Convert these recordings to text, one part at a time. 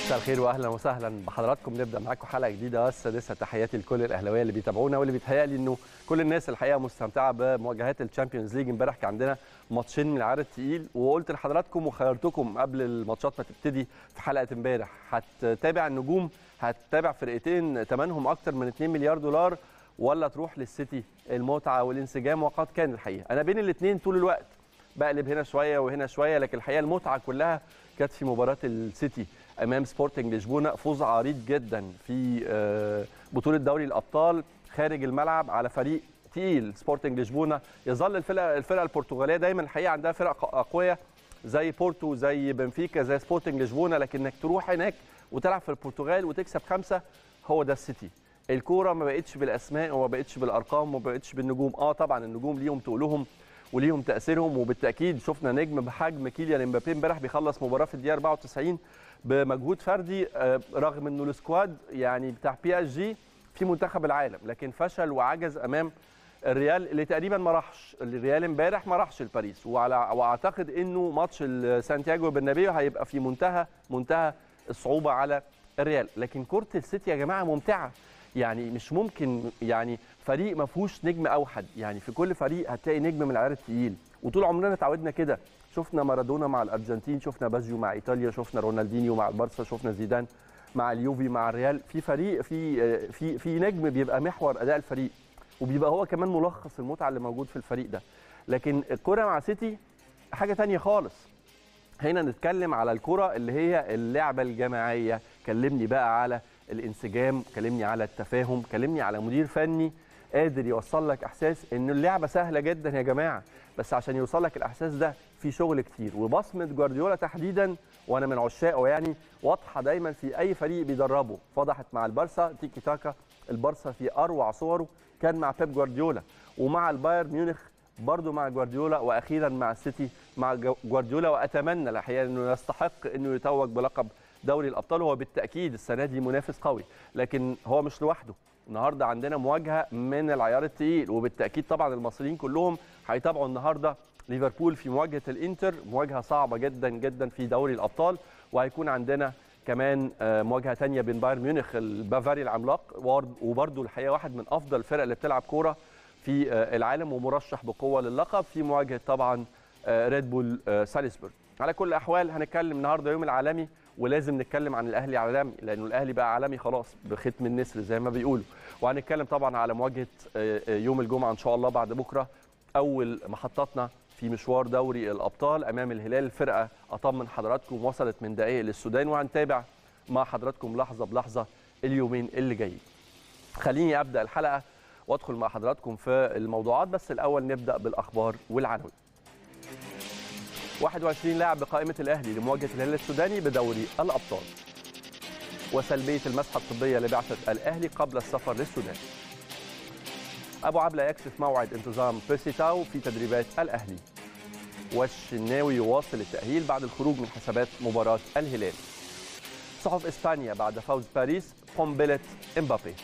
مساء الخير واهلا وسهلا بحضراتكم نبدا معاكم حلقه جديده السادسه تحياتي لكل الاهلاويه اللي بيتابعونا واللي بيتهيألي انه كل الناس الحقيقه مستمتعه بمواجهات الشامبيونز ليج امبارح كان عندنا ماتشين من العيار التقيل وقلت لحضراتكم وخيرتكم قبل الماتشات ما تبتدي في حلقه امبارح هتتابع النجوم هتتابع فرقتين ثمنهم اكتر من 2 مليار دولار ولا تروح للسيتي المتعه والانسجام وقد كان الحقيقه انا بين الاثنين طول الوقت بقلب هنا شويه وهنا شويه لكن الحقيقه المتعه كلها كانت في مباراه السيتي امام سبورتنج لشبونه فوز عريض جدا في بطوله دوري الابطال خارج الملعب على فريق تقيل سبورتنج لشبونه يظل الفرقه الفرقه البرتغاليه دايما الحقيقه عندها فرق اقوياء زي بورتو زي بنفيكا زي سبورتنج لشبونه لكن انك تروح هناك وتلعب في البرتغال وتكسب خمسه هو ده السيتي الكوره ما بقتش بالاسماء وما بقتش بالارقام وما بقتش بالنجوم اه طبعا النجوم ليهم تقولهم وليهم تاثيرهم وبالتاكيد شفنا نجم بحجم كيليان امبابي امبارح بيخلص مباراه في الدقيقه 94 بمجهود فردي رغم انه السكواد يعني بتاع بي اس جي في منتخب العالم لكن فشل وعجز امام الريال اللي تقريبا ما راحش الريال امبارح ما راحش لباريس وعلى واعتقد انه ماتش سانتياغو برنابيو هيبقى في منتهى منتهى الصعوبه على الريال لكن كره السيتي يا جماعه ممتعه يعني مش ممكن يعني فريق ما فيهوش نجم اوحد يعني في كل فريق هتلاقي نجم من العيار التقيل وطول عمرنا اتعودنا كده شفنا مارادونا مع الارجنتين شفنا باجيو مع ايطاليا شفنا رونالدينيو مع البارسا شفنا زيدان مع اليوفي مع الريال في فريق في في في نجم بيبقى محور اداء الفريق وبيبقى هو كمان ملخص المتعه اللي موجود في الفريق ده لكن الكره مع سيتي حاجه تانية خالص هنا نتكلم على الكره اللي هي اللعبه الجماعيه كلمني بقى على الانسجام كلمني على التفاهم كلمني على مدير فني قادر يوصل لك احساس ان اللعبه سهله جدا يا جماعه بس عشان يوصل لك الاحساس ده في شغل كتير وبصمه جوارديولا تحديدا وانا من عشاقه يعني واضحه دايما في اي فريق بيدربه فضحت مع البارسا تيكي تاكا البارسا في اروع صوره كان مع بيب جوارديولا ومع البايرن ميونخ برضه مع جوارديولا واخيرا مع السيتي مع جوارديولا واتمنى الحقيقه انه يستحق انه يتوج بلقب دوري الابطال هو بالتاكيد السنه دي منافس قوي لكن هو مش لوحده النهارده عندنا مواجهه من العيار الثقيل وبالتاكيد طبعا المصريين كلهم هيتابعوا النهارده ليفربول في مواجهه الانتر مواجهه صعبه جدا جدا في دوري الابطال وهيكون عندنا كمان مواجهه ثانيه بين بايرن ميونخ البافاري العملاق وبرده الحقيقه واحد من افضل الفرق اللي بتلعب كوره في العالم ومرشح بقوه للقب في مواجهه طبعا ريد بول سالزبورغ على كل الاحوال هنتكلم النهارده يوم العالمي ولازم نتكلم عن الاهلي عالمي لانه الاهلي بقى عالمي خلاص بختم النسر زي ما بيقولوا وهنتكلم طبعا على مواجهه يوم الجمعه ان شاء الله بعد بكره اول محطاتنا في مشوار دوري الابطال امام الهلال الفرقه اطمن حضراتكم وصلت من دقائق للسودان وهنتابع مع حضراتكم لحظه بلحظه اليومين اللي جايين خليني ابدا الحلقه وادخل مع حضراتكم في الموضوعات بس الاول نبدا بالاخبار والعناوين 21 لاعب بقائمة الأهلي لمواجهة الهلال السوداني بدوري الأبطال وسلبية المسحة الطبية لبعثة الأهلي قبل السفر للسودان أبو عبلة يكشف موعد انتظام بيرسيتاو في تدريبات الأهلي والشناوي يواصل التأهيل بعد الخروج من حسابات مباراة الهلال صحف إسبانيا بعد فوز باريس قنبلة إمبابي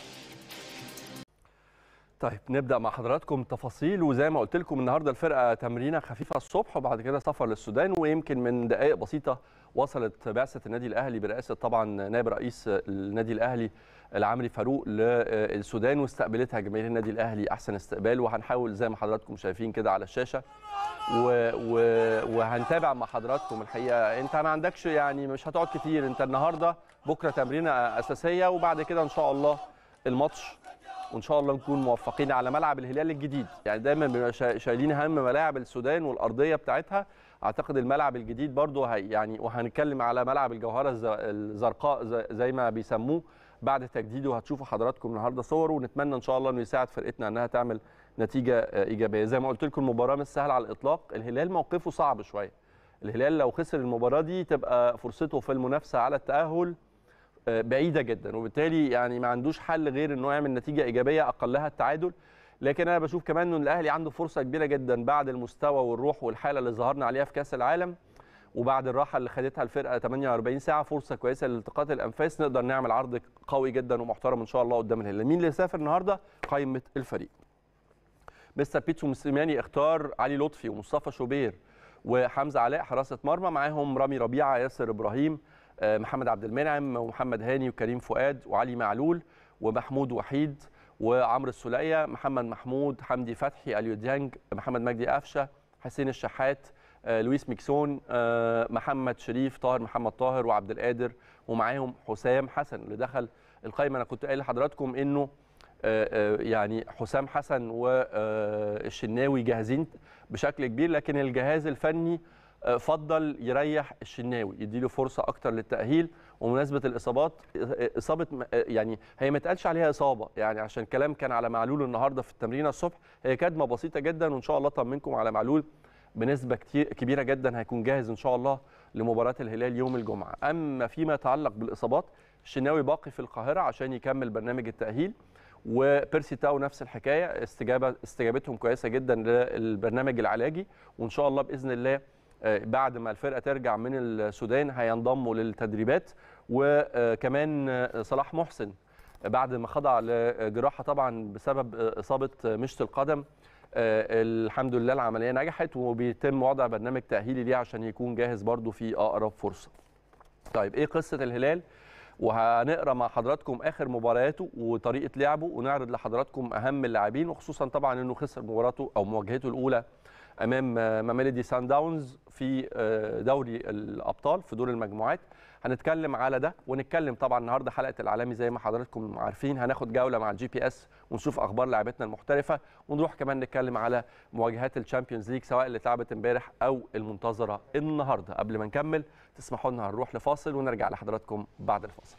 طيب نبدا مع حضراتكم تفاصيل وزي ما قلت لكم النهارده الفرقه تمرينه خفيفه الصبح وبعد كده سفر للسودان ويمكن من دقائق بسيطه وصلت بعثه النادي الاهلي برئاسه طبعا نائب رئيس النادي الاهلي العمري فاروق للسودان واستقبلتها جماهير النادي الاهلي احسن استقبال وهنحاول زي ما حضراتكم شايفين كده على الشاشه و... و... وهنتابع مع حضراتكم الحقيقه انت ما عندكش يعني مش هتقعد كتير انت النهارده بكره تمرينه اساسيه وبعد كده ان شاء الله الماتش وان شاء الله نكون موفقين على ملعب الهلال الجديد يعني دايما بنبقى شايلين هم ملاعب السودان والارضيه بتاعتها اعتقد الملعب الجديد برضو هي يعني وهنتكلم على ملعب الجوهره الزرقاء زي ما بيسموه بعد تجديده هتشوفوا حضراتكم النهارده صور ونتمنى ان شاء الله انه يساعد فرقتنا انها تعمل نتيجه ايجابيه زي ما قلت لكم المباراه مش سهله على الاطلاق الهلال موقفه صعب شويه الهلال لو خسر المباراه دي تبقى فرصته في المنافسه على التاهل بعيده جدا وبالتالي يعني ما عندوش حل غير انه يعمل نتيجه ايجابيه اقلها التعادل لكن انا بشوف كمان ان الاهلي عنده فرصه كبيره جدا بعد المستوى والروح والحاله اللي ظهرنا عليها في كاس العالم وبعد الراحه اللي خدتها الفرقه 48 ساعه فرصه كويسه لالتقاط الانفاس نقدر نعمل عرض قوي جدا ومحترم ان شاء الله قدام الهلال مين اللي سافر النهارده قائمه الفريق مستر بيتسو موسيماني اختار علي لطفي ومصطفى شوبير وحمزه علاء حراسه مرمى معاهم رامي ربيعه ياسر ابراهيم محمد عبد المنعم ومحمد هاني وكريم فؤاد وعلي معلول ومحمود وحيد وعمرو السوليه محمد محمود حمدي فتحي اليو ديانج محمد مجدي قفشه حسين الشحات لويس ميكسون محمد شريف طاهر محمد طاهر وعبد القادر ومعاهم حسام حسن اللي دخل القائمه انا كنت قايل لحضراتكم انه يعني حسام حسن والشناوي جاهزين بشكل كبير لكن الجهاز الفني فضل يريح الشناوي يديله فرصه اكتر للتاهيل ومناسبه الاصابات اصابه يعني هي ما اتقالش عليها اصابه يعني عشان كلام كان على معلول النهارده في التمرين الصبح هي كدمه بسيطه جدا وان شاء الله طمنكم على معلول بنسبه كتير كبيره جدا هيكون جاهز ان شاء الله لمباراه الهلال يوم الجمعه اما فيما يتعلق بالاصابات الشناوي باقي في القاهره عشان يكمل برنامج التاهيل وبيرسي تاو نفس الحكايه استجابه استجابتهم كويسه جدا للبرنامج العلاجي وان شاء الله باذن الله بعد ما الفرقه ترجع من السودان هينضموا للتدريبات وكمان صلاح محسن بعد ما خضع لجراحه طبعا بسبب اصابه مشط القدم الحمد لله العمليه نجحت وبيتم وضع برنامج تاهيلي ليه عشان يكون جاهز برده في اقرب فرصه. طيب ايه قصه الهلال؟ وهنقرا مع حضراتكم اخر مبارياته وطريقه لعبه ونعرض لحضراتكم اهم اللاعبين وخصوصا طبعا انه خسر مباراته او مواجهته الاولى امام ماميلودي سان داونز في دوري الابطال في دور المجموعات هنتكلم على ده ونتكلم طبعا النهارده حلقه الاعلامي زي ما حضراتكم عارفين هناخد جوله مع الجي بي اس ونشوف اخبار لاعبتنا المحترفه ونروح كمان نتكلم على مواجهات الشامبيونز ليج سواء اللي اتلعبت امبارح او المنتظره النهارده قبل ما نكمل تسمحوا لنا هنروح لفاصل ونرجع لحضراتكم بعد الفاصل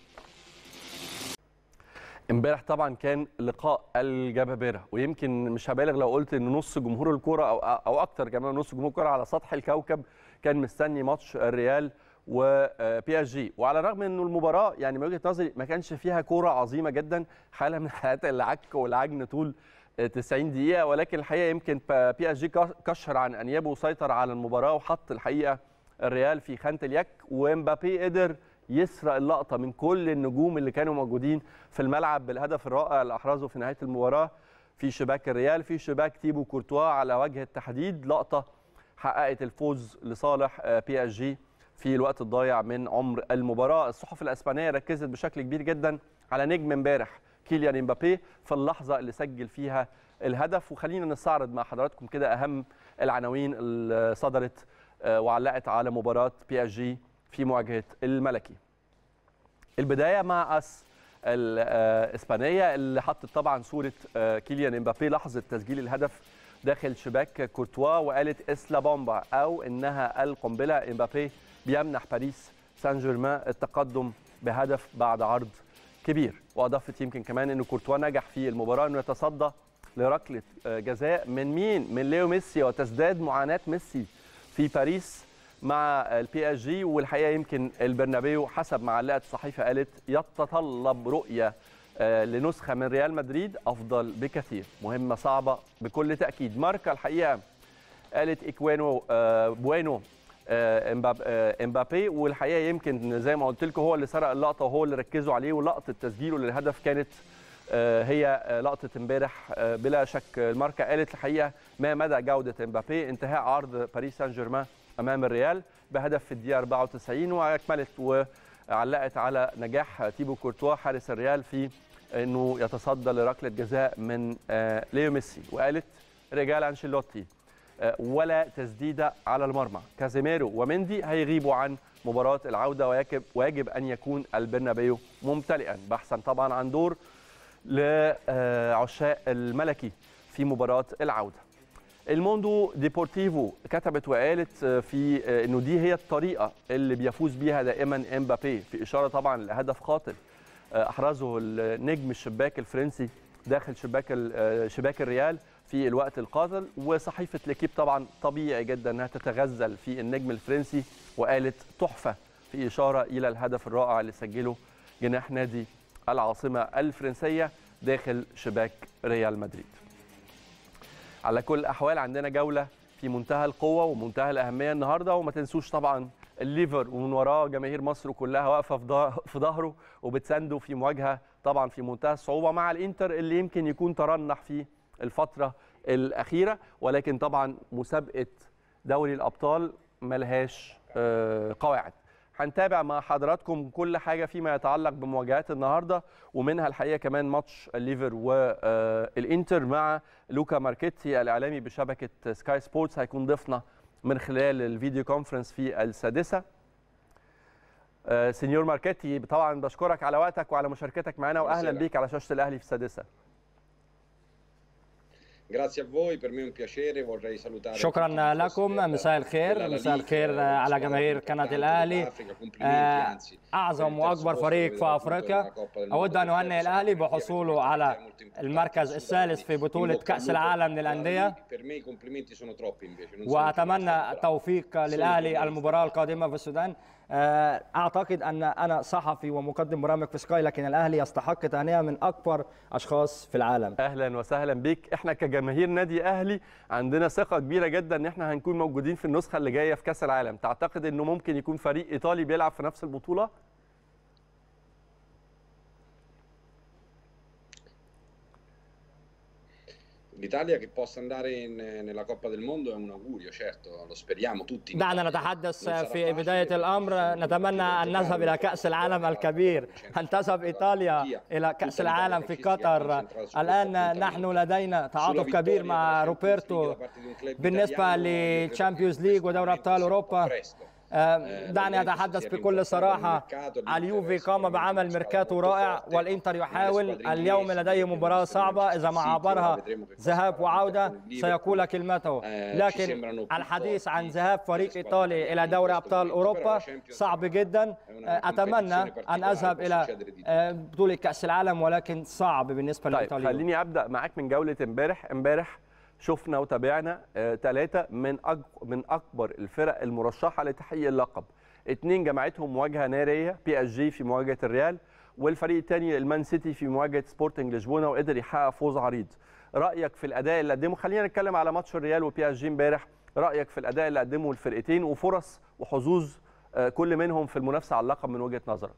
امبارح طبعا كان لقاء الجبابره ويمكن مش هبالغ لو قلت ان نص جمهور الكره او او اكتر كمان نص جمهور الكره على سطح الكوكب كان مستني ماتش الريال وبي اس جي وعلى الرغم انه المباراه يعني من وجهه نظري ما كانش فيها كوره عظيمه جدا حاله من حالات العك والعجن طول 90 دقيقه ولكن الحقيقه يمكن بي اس جي كشر عن انيابه وسيطر على المباراه وحط الحقيقه الريال في خانه اليك ومبابي قدر يسرق اللقطه من كل النجوم اللي كانوا موجودين في الملعب بالهدف الرائع اللي احرزه في نهايه المباراه في شباك الريال في شباك تيبو كورتوا على وجه التحديد لقطه حققت الفوز لصالح بي اس جي في الوقت الضايع من عمر المباراه الصحف الاسبانيه ركزت بشكل كبير جدا على نجم امبارح كيليان امبابي في اللحظه اللي سجل فيها الهدف وخلينا نستعرض مع حضراتكم كده اهم العناوين اللي صدرت وعلقت على مباراه بي اس جي في مواجهه الملكي البدايه مع اس الاسبانيه اللي حطت طبعا صوره كيليان امبابي لحظه تسجيل الهدف داخل شباك كورتوا وقالت اسلا بومبا او انها القنبله امبابي بيمنح باريس سان جيرمان التقدم بهدف بعد عرض كبير واضافت يمكن كمان ان كورتوا نجح في المباراه انه يتصدى لركله جزاء من مين من ليو ميسي وتزداد معاناه ميسي في باريس مع البي اس جي والحقيقه يمكن البرنابيو حسب ما علقت الصحيفه قالت يتطلب رؤيه لنسخه من ريال مدريد افضل بكثير مهمه صعبه بكل تاكيد ماركا الحقيقه قالت اكوانو بوينو امبابي والحقيقه يمكن زي ما قلت لكم هو اللي سرق اللقطه وهو اللي ركزوا عليه ولقطه تسجيله للهدف كانت هي لقطه امبارح بلا شك الماركه قالت الحقيقه ما مدى جوده امبابي انتهاء عرض باريس سان جيرمان امام الريال بهدف في الدقيقه 94 واكملت وعلقت على نجاح تيبو كورتوا حارس الريال في انه يتصدى لركله جزاء من ليو ميسي وقالت رجال انشيلوتي ولا تسديده على المرمى كازيميرو ومندي هيغيبوا عن مباراه العوده ويجب ويجب ان يكون البرنابيو ممتلئا بحثا طبعا عن دور لعشاق الملكي في مباراه العوده الموندو ديبورتيفو كتبت وقالت في انه دي هي الطريقه اللي بيفوز بيها دائما امبابي في اشاره طبعا لهدف خاطر احرزه النجم الشباك الفرنسي داخل شباك شباك الريال في الوقت القاتل وصحيفه ليكيب طبعا طبيعي جدا انها تتغزل في النجم الفرنسي وقالت تحفه في اشاره الى الهدف الرائع اللي سجله جناح نادي العاصمه الفرنسيه داخل شباك ريال مدريد. على كل الاحوال عندنا جوله في منتهى القوه ومنتهى الاهميه النهارده وما تنسوش طبعا الليفر ومن وراه جماهير مصر كلها واقفه في ظهره وبتسانده في مواجهه طبعا في منتهى الصعوبه مع الانتر اللي يمكن يكون ترنح في الفتره الاخيره ولكن طبعا مسابقه دوري الابطال ملهاش قواعد هنتابع مع حضراتكم كل حاجه فيما يتعلق بمواجهات النهارده ومنها الحقيقه كمان ماتش الليفر والانتر مع لوكا ماركيتي الاعلامي بشبكه سكاي سبورتس هيكون ضيفنا من خلال الفيديو كونفرنس في السادسه آه، سينيور ماركيتي طبعا بشكرك على وقتك وعلى مشاركتك معنا واهلا Buonasera. بيك على شاشه الاهلي في السادسه Grazie a voi, per me è un piacere, vorrei salutare شكرا tutti i tifosi لكم del- مساء della الخير La مساء Liga, الخير una على squadra جماهير قناة importante الأهلي dell'Africa, complimenti, آه، anzi, أعظم per il terzo وأكبر posto فريق che في avete avuto أفريقيا nella Coppa del أود Mondo أن per أهنئ terzo الأهلي anno, بحصوله ovviamente على è molto importante المركز الثالث في assolutamente. بطولة In bocca al كأس lupo العالم alla للأندية Liga. Per me i complimenti sono troppi invece, non sono وأتمنى bravo. التوفيق للأهلي المباراة القادمة في السودان آه، أعتقد أن أنا صحفي ومقدم برامج في سكاي لكن الأهلي يستحق تهنئة من أكبر أشخاص في العالم اهلا وسهلا بيك احنا كجماهير نادي اهلي عندنا ثقه كبيره جدا ان احنا هنكون موجودين في النسخه اللي جايه في كاس العالم تعتقد انه ممكن يكون فريق ايطالي بيلعب في نفس البطوله L'Italia che possa andare in- nella Coppa del Mondo è un augurio, certo, lo speriamo tutti. دعنا نتحدث في بداية الأمر نتمنى أن نذهب إلى كأس العالم الكبير أن تذهب إيطاليا إلى كأس العالم في قطر الآن نحن لدينا تعاطف كبير مع روبرتو بالنسبة للشامبيونز ليج ودوري أبطال أوروبا آه، دعني أتحدث بكل صراحة اليوفي قام بعمل ميركاتو رائع والإنتر يحاول اليوم لديه مباراة صعبة إذا ما عبرها ذهاب وعودة سيقول لك كلمته لكن الحديث عن ذهاب فريق إيطالي إلى دوري أبطال أوروبا صعب جدا آه، أتمنى أن أذهب إلى آه، بطولة كأس العالم ولكن صعب بالنسبة طيب لإيطاليا خليني ابدا معاك من جوله امبارح امبارح شفنا وتابعنا ثلاثه من أج... من اكبر الفرق المرشحه لتحقيق اللقب اثنين جمعتهم مواجهه ناريه بي اس جي في مواجهه الريال والفريق الثاني المان سيتي في مواجهه سبورتنج لشبونه وقدر يحقق فوز عريض رايك في الاداء اللي قدمه خلينا نتكلم على ماتش الريال وبي اس جي امبارح رايك في الاداء اللي قدمه الفرقتين وفرص وحظوظ آه، كل منهم في المنافسه على اللقب من وجهه نظرك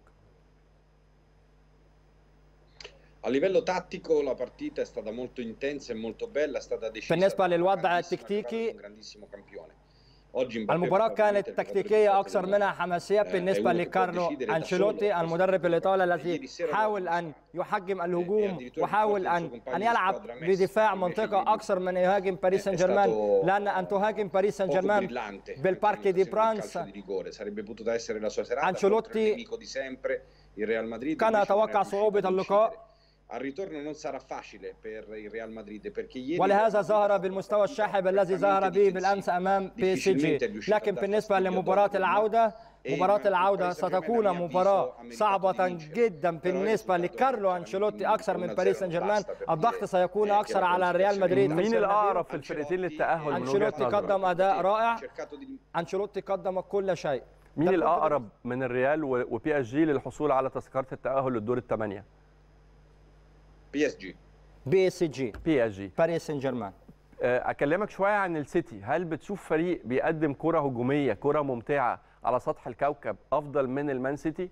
A livello tattico la partita è stata molto intensa e molto bella, è stata decisa بالنسبة da un للوضع grandissimo التكتيكي، giocatore, un grandissimo campione. Oggi Mbappé المباراة probabilmente كانت il giocatore più تكتيكية forte أكثر del منها mondo. حماسية بالنسبة لكارلو أنشيلوتي المدرب الإيطالي الذي حاول أن يحجم الهجوم وحاول أن أن يلعب بدفاع منطقة أكثر من يهاجم باريس سان جيرمان لأن أن تهاجم باريس سان poco جيرمان brillante بالبارك دي nel برانس calcio di rigore. sarebbe potuta essere la sua serata Ancelotti contro il nemico di sempre il Real Madrid كان invece non è يتوقع riuscito صعوبة ad اللقاء incidere. al ritorno non sarà facile per il Real Madrid perché ieri ولهذا ظهر بالمستوى الشاحب الذي ظهر به بالأمس أمام بي سي جي لكن بالنسبة لمباراة العودة مباراة العودة ستكون مباراة صعبة جدا بالنسبة لكارلو أنشيلوتي أكثر من باريس سان جيرمان الضغط سيكون أكثر على ريال مدريد في مين السنة دي. الاقرب في الفرقتين للتاهل من وجهه أنشيلوتي نظرك قدم أداء رائع cercato di أنشيلوتي قدم كل شيء مين ده الاقرب من الريال و- وبي اس جي للحصول على تذكره التاهل للدور الثمانيه بي اس جي بي سي جي بي اس جي باريس سان جيرمان آه، اكلمك شويه عن السيتي هل بتشوف فريق بيقدم كره هجوميه كره ممتعه على سطح الكوكب افضل من المان سيتي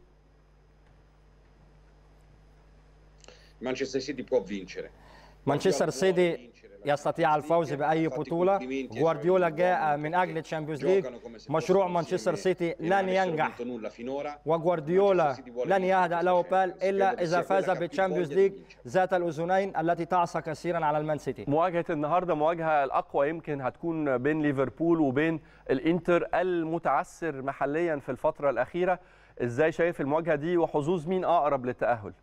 مانشستر سيتي può vincere مانشستر سيتي يستطيع الفوز بأي بطولة جوارديولا جاء من أجل الشامبيونز ليج مشروع مانشستر سيتي لن ينجح وجوارديولا لن يهدأ له بال إلا إذا فاز بالشامبيونز ليج ذات الأذنين التي تعصى كثيرا على المان سيتي مواجهه النهارده مواجهه الاقوى يمكن هتكون بين ليفربول وبين الانتر المتعثر محليا في الفتره الاخيره ازاي شايف المواجهه دي وحظوظ مين اقرب للتاهل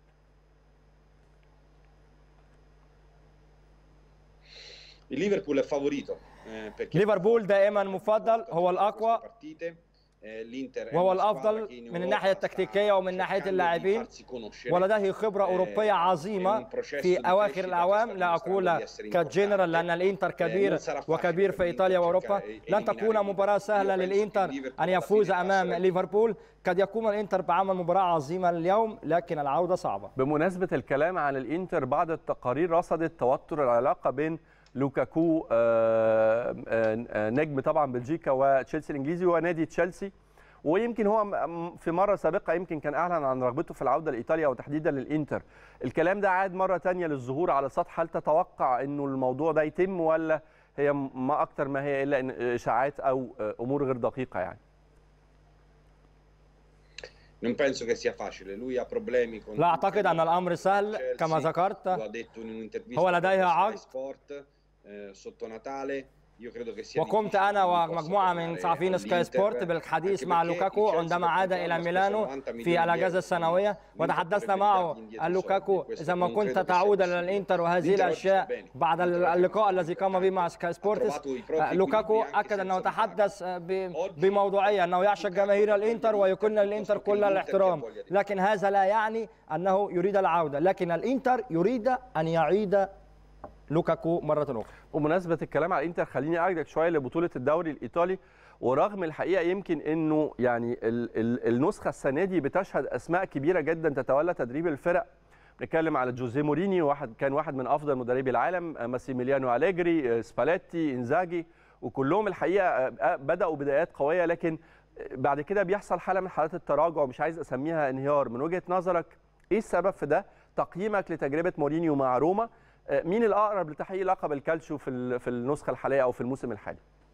Il Liverpool è favorito eh, perché ليفربول دائما مفضل هو الأقوى partite. Eh, l'Inter è وهو una squadra الأفضل che in من Europa الناحية sta التكتيكية ومن ناحية cercando di اللاعبين farsi conoscere. ولديه خبرة أوروبية عظيمة في أواخر الأعوام لا أقول كجنرال لأن الإنتر كبير وكبير في إيطاليا وأوروبا لن تكون مباراة سهلة للإنتر أن يفوز أمام ليفربول قد يقوم الإنتر بعمل مباراة عظيمة اليوم لكن العودة صعبة بمناسبة الكلام عن الإنتر بعض التقارير رصدت توتر العلاقة بين لوكاكو آه، آه، آه، نجم طبعا بلجيكا وتشيلسي الإنجليزي ونادي تشيلسي ويمكن هو م- في مرة سابقة يمكن كان أعلن عن رغبته في العودة لإيطاليا وتحديدا للإنتر الكلام ده عاد مرة تانية للظهور على السطح هل تتوقع أنه الموضوع ده يتم ولا هي م- ما أكتر ما هي إلا إن- إشاعات أو آه، أمور غير دقيقة يعني Non penso che sia facile, lui ha problemi con لا أعتقد أن الأمر سهل كما Chelsea, ذكرت lo ha detto in un'intervista هو con لديه Sky عقد. Sport eh, sotto Natale. Io credo che sia وقمت difficile أنا che lui possa ومجموعة من tornare صحفيين سكاي all'Inter, سبورت بالحديث anche مع perché لوكاكو il Chelsea عندما per عاد quanto إلى hanno speso ميلانو 90 milioni في di الأجازة euro, السنوية l'Inter وتحدثنا potrebbe معه dargli indietro لوكاكو soldi, questo إذا ما non كنت credo che تعود sia إلى possibile. الإنتر وهذه L'Inter oggi sta الأشياء bene. بعد L'Inter اللقاء oggi الذي قام به مع سكاي ha سبورتس trovato i propri لوكاكو equilibri anche أكد أنه senza تحدث ب- Oggi بموضوعية أنه يعشق جماهير الإنتر ويكن piuttosto للإنتر che كل l'Inter الاحترام che voglia di- لكن هذا لا يعني أنه يريد العودة لكن الإنتر يريد أن يعيد لوكاكو مرة أخرى ومناسبة الكلام على الانتر خليني ارجع شويه لبطوله الدوري الايطالي ورغم الحقيقه يمكن انه يعني ال ال النسخه السنه دي بتشهد اسماء كبيره جدا تتولى تدريب الفرق نتكلم على جوزيه مورينيو واحد كان واحد من افضل مدربي العالم آه، ماسيميليانو اليجري آه، سباليتي انزاجي وكلهم الحقيقه آه، آه، بداوا بدايات قويه لكن آه، بعد كده بيحصل حاله من حالات التراجع ومش عايز اسميها انهيار من وجهه نظرك ايه السبب في ده تقييمك لتجربه مورينيو مع روما آه، مين الاقرب لتحقيق لقب الكالتشيو في ال- في النسخه الحاليه او في الموسم الحالي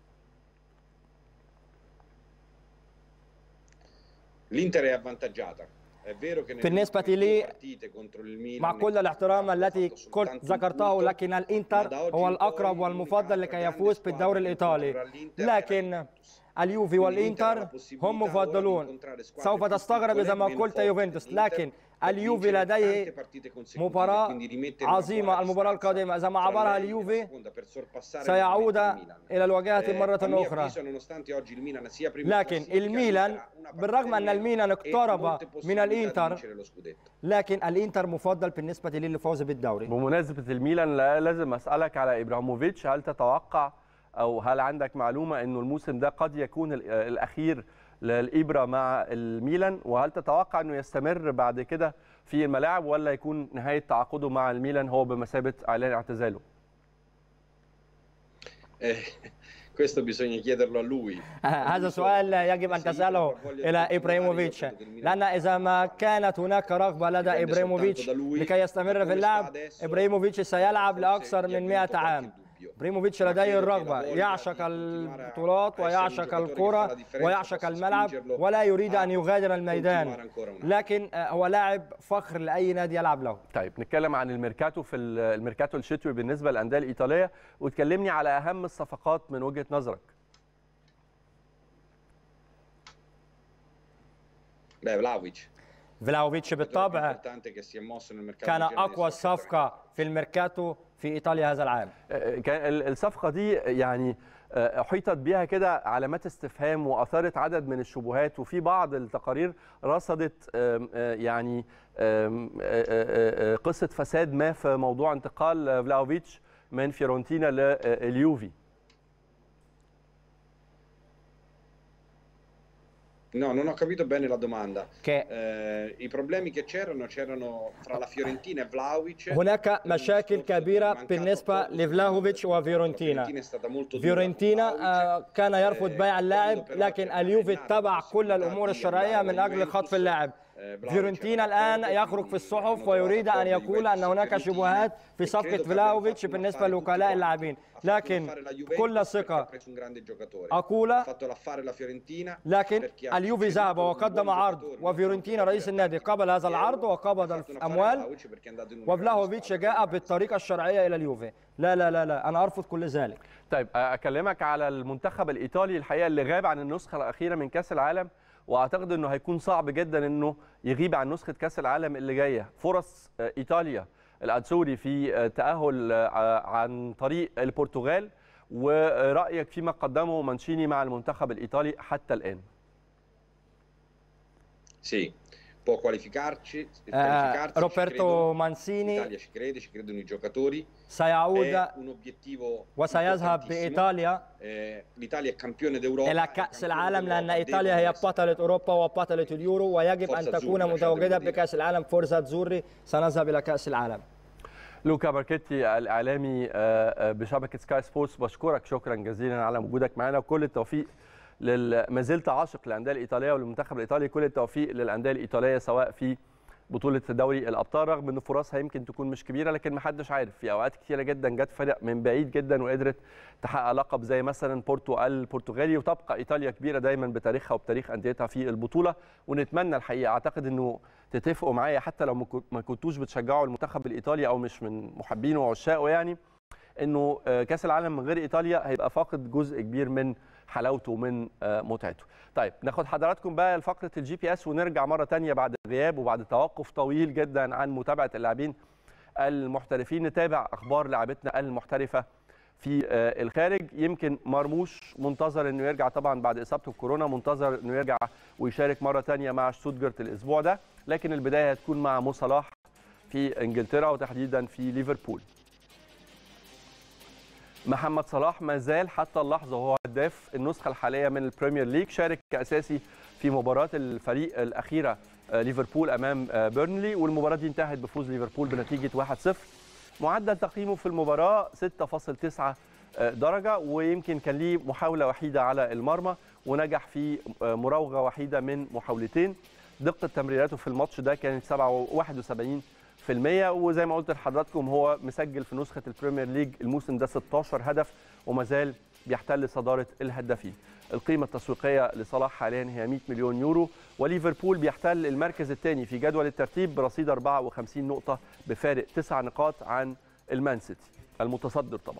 L'Inter è avvantaggiata. È vero che nelle بالنسبة ultime لي due partite contro il Milan مع كل الاحترام ha التي fatto كنت soltanto un ذكرته punto, لكن ma da الانتر oggi هو in الاقرب poi والمفضل l'unica لكي grande يفوز squadra بالدوري che الايطالي incontrerà l'Inter è la لكن Juventus. اليوفي والانتر هم مفضلون سوف تستغرب اذا ما قلت يوفنتوس لكن اليوفي لديه مباراة عظيمة المباراة القادمة إذا ما عبرها اليوفي سيعود إلى الواجهة مرة أخرى لكن الميلان بالرغم أن الميلان اقترب من الإنتر لكن الإنتر مفضل بالنسبة لي للفوز بالدوري بمناسبه الميلان لا لازم اسالك على ابراهيموفيتش هل تتوقع او هل عندك معلومه انه الموسم ده قد يكون ال- الاخير للابره مع الميلان وهل تتوقع انه يستمر بعد كده في الملاعب ولا يكون نهايه تعاقده مع الميلان هو بمثابه اعلان اعتزاله questo bisogna chiederlo a lui هذا سؤال يجب أن تسأله إلى إبراهيموفيتش لأن إذا ما كانت هناك رغبة لدى إبراهيموفيتش لكي يستمر في اللعب إبراهيموفيتش سيلعب لأكثر من 100 عام بريموفيتش لديه الرغبة يعشق البطولات ويعشق الكرة ويعشق الملعب ولا يريد أن يغادر الميدان لكن آه، هو لاعب فخر لأي نادي يلعب له طيب نتكلم عن الميركاتو في ال- الميركاتو الشتوي بالنسبه للانديه الايطاليه وتكلمني على اهم الصفقات من وجهه نظرك beh Vlahovic فلاوفيتش بالطبع importante che si è mosso nel mercato كان di genere أقوى di Sofia صفقة في الميركاتو في إيطاليا هذا العام كان ال- الصفقه دي يعني آه، احيطت بها كده علامات استفهام واثارت عدد من الشبهات وفي بعض التقارير رصدت آم، آه، يعني آم، آه، آه، آه، قصه فساد ما في موضوع انتقال آه، فلاوفيتش من فيورنتينا لليوفي No, non ho capito bene la domanda. Che Eh, I problemi che c'erano c'erano fra la Fiorentina e Vlahovic. هناك مشاكل كبيرة بالنسبة لفلاهوفيتش وفيورنتينا Fiorentina è stata molto dura con فيورنتينا Vlahovic. آه، كان يرفض بيع اللاعب لكن اليوفي اتبع كل الامور الشرعيه من اجل خطف اللاعب فيورنتينا الان يخرج في الصحف ويريد ان يقول ان هناك شبهات في صفقه فلاوفيتش بالنسبه لوكلاء اللاعبين لكن بكل ثقه اقول لكن اليوفي ذهب وقدم عرض وفيورنتينا رئيس النادي قبل هذا العرض وقبض الاموال وفلاهوفيتش جاء بالطريقه الشرعيه الى اليوفي لا لا لا لا انا ارفض كل ذلك طيب اكلمك على المنتخب الايطالي الحقيقه اللي غاب عن النسخه الاخيره من كاس العالم واعتقد انه هيكون صعب جدا انه يغيب عن نسخه كاس العالم اللي جايه فرص آه، ايطاليا الاتسوري في آه، تاهل آه، عن طريق البرتغال ورايك فيما قدمه مانشيني مع المنتخب الايطالي حتى الان Sì, può qualificarci, آه، qualificarsi, ci روبرتو credo. مانسيني L'Italia ci crede, ci credono i giocatori. سيعود È un obiettivo وسيذهب importantissimo. بإيطاليا Eh, L'Italia è campione d'Europa. إلى è كأس campione العالم لأن d'Europa, إيطاليا devono هي essere- بطلة أوروبا وبطلة اليورو ويجب أن فرصة تكون زوري، متواجدة عشان تبقى بكأس العالم فرصة زوري سنذهب إلى كأس العالم لوكا باركيتي الاعلامي آه، آه، بشبكه سكاي سبورتس بشكرك شكرا جزيلا على وجودك معنا وكل التوفيق لل... ما زلت عاشق للانديه الايطاليه وللمنتخب الايطالي كل التوفيق للانديه الايطاليه سواء في بطوله دوري الابطال رغم ان فرصها يمكن تكون مش كبيره لكن ما حدش عارف في اوقات كتيره جدا جت فرق من بعيد جدا وقدرت تحقق لقب زي مثلا بورتو البرتغالي وتبقى ايطاليا كبيره دايما بتاريخها وبتاريخ انديتها في البطوله ونتمنى الحقيقه اعتقد انه تتفقوا معايا حتى لو ما كنتوش بتشجعوا المنتخب الايطالي او مش من محبينه وعشاقه يعني انه كاس العالم من غير ايطاليا هيبقى فاقد جزء كبير من حلاوته ومن متعته. طيب ناخد حضراتكم بقى لفقره الجي بي اس ونرجع مره ثانيه بعد غياب وبعد توقف طويل جدا عن متابعه اللاعبين المحترفين نتابع اخبار لاعبتنا المحترفه في الخارج يمكن مرموش منتظر انه يرجع طبعا بعد اصابته بكورونا منتظر انه يرجع ويشارك مره ثانيه مع شتوتجارت الاسبوع ده لكن البدايه هتكون مع مو صلاح في انجلترا وتحديدا في ليفربول محمد صلاح ما زال حتى اللحظه وهو هداف النسخه الحاليه من البريمير ليج شارك كاساسي في مباراه الفريق الاخيره ليفربول امام بيرنلي والمباراه دي انتهت بفوز ليفربول بنتيجه 1-0 معدل تقييمه في المباراه 6.9 درجه ويمكن كان ليه محاوله وحيده على المرمى ونجح في مراوغه وحيده من محاولتين دقه تمريراته في الماتش ده كانت 71 في المية وزي ما قلت لحضراتكم هو مسجل في نسخة البريمير ليج الموسم ده 16 هدف وما زال بيحتل صدارة الهدافين القيمة التسويقية لصلاح حاليا هي 100 مليون يورو وليفربول بيحتل المركز الثاني في جدول الترتيب برصيد 54 نقطة بفارق 9 نقاط عن المان سيتي المتصدر طبعا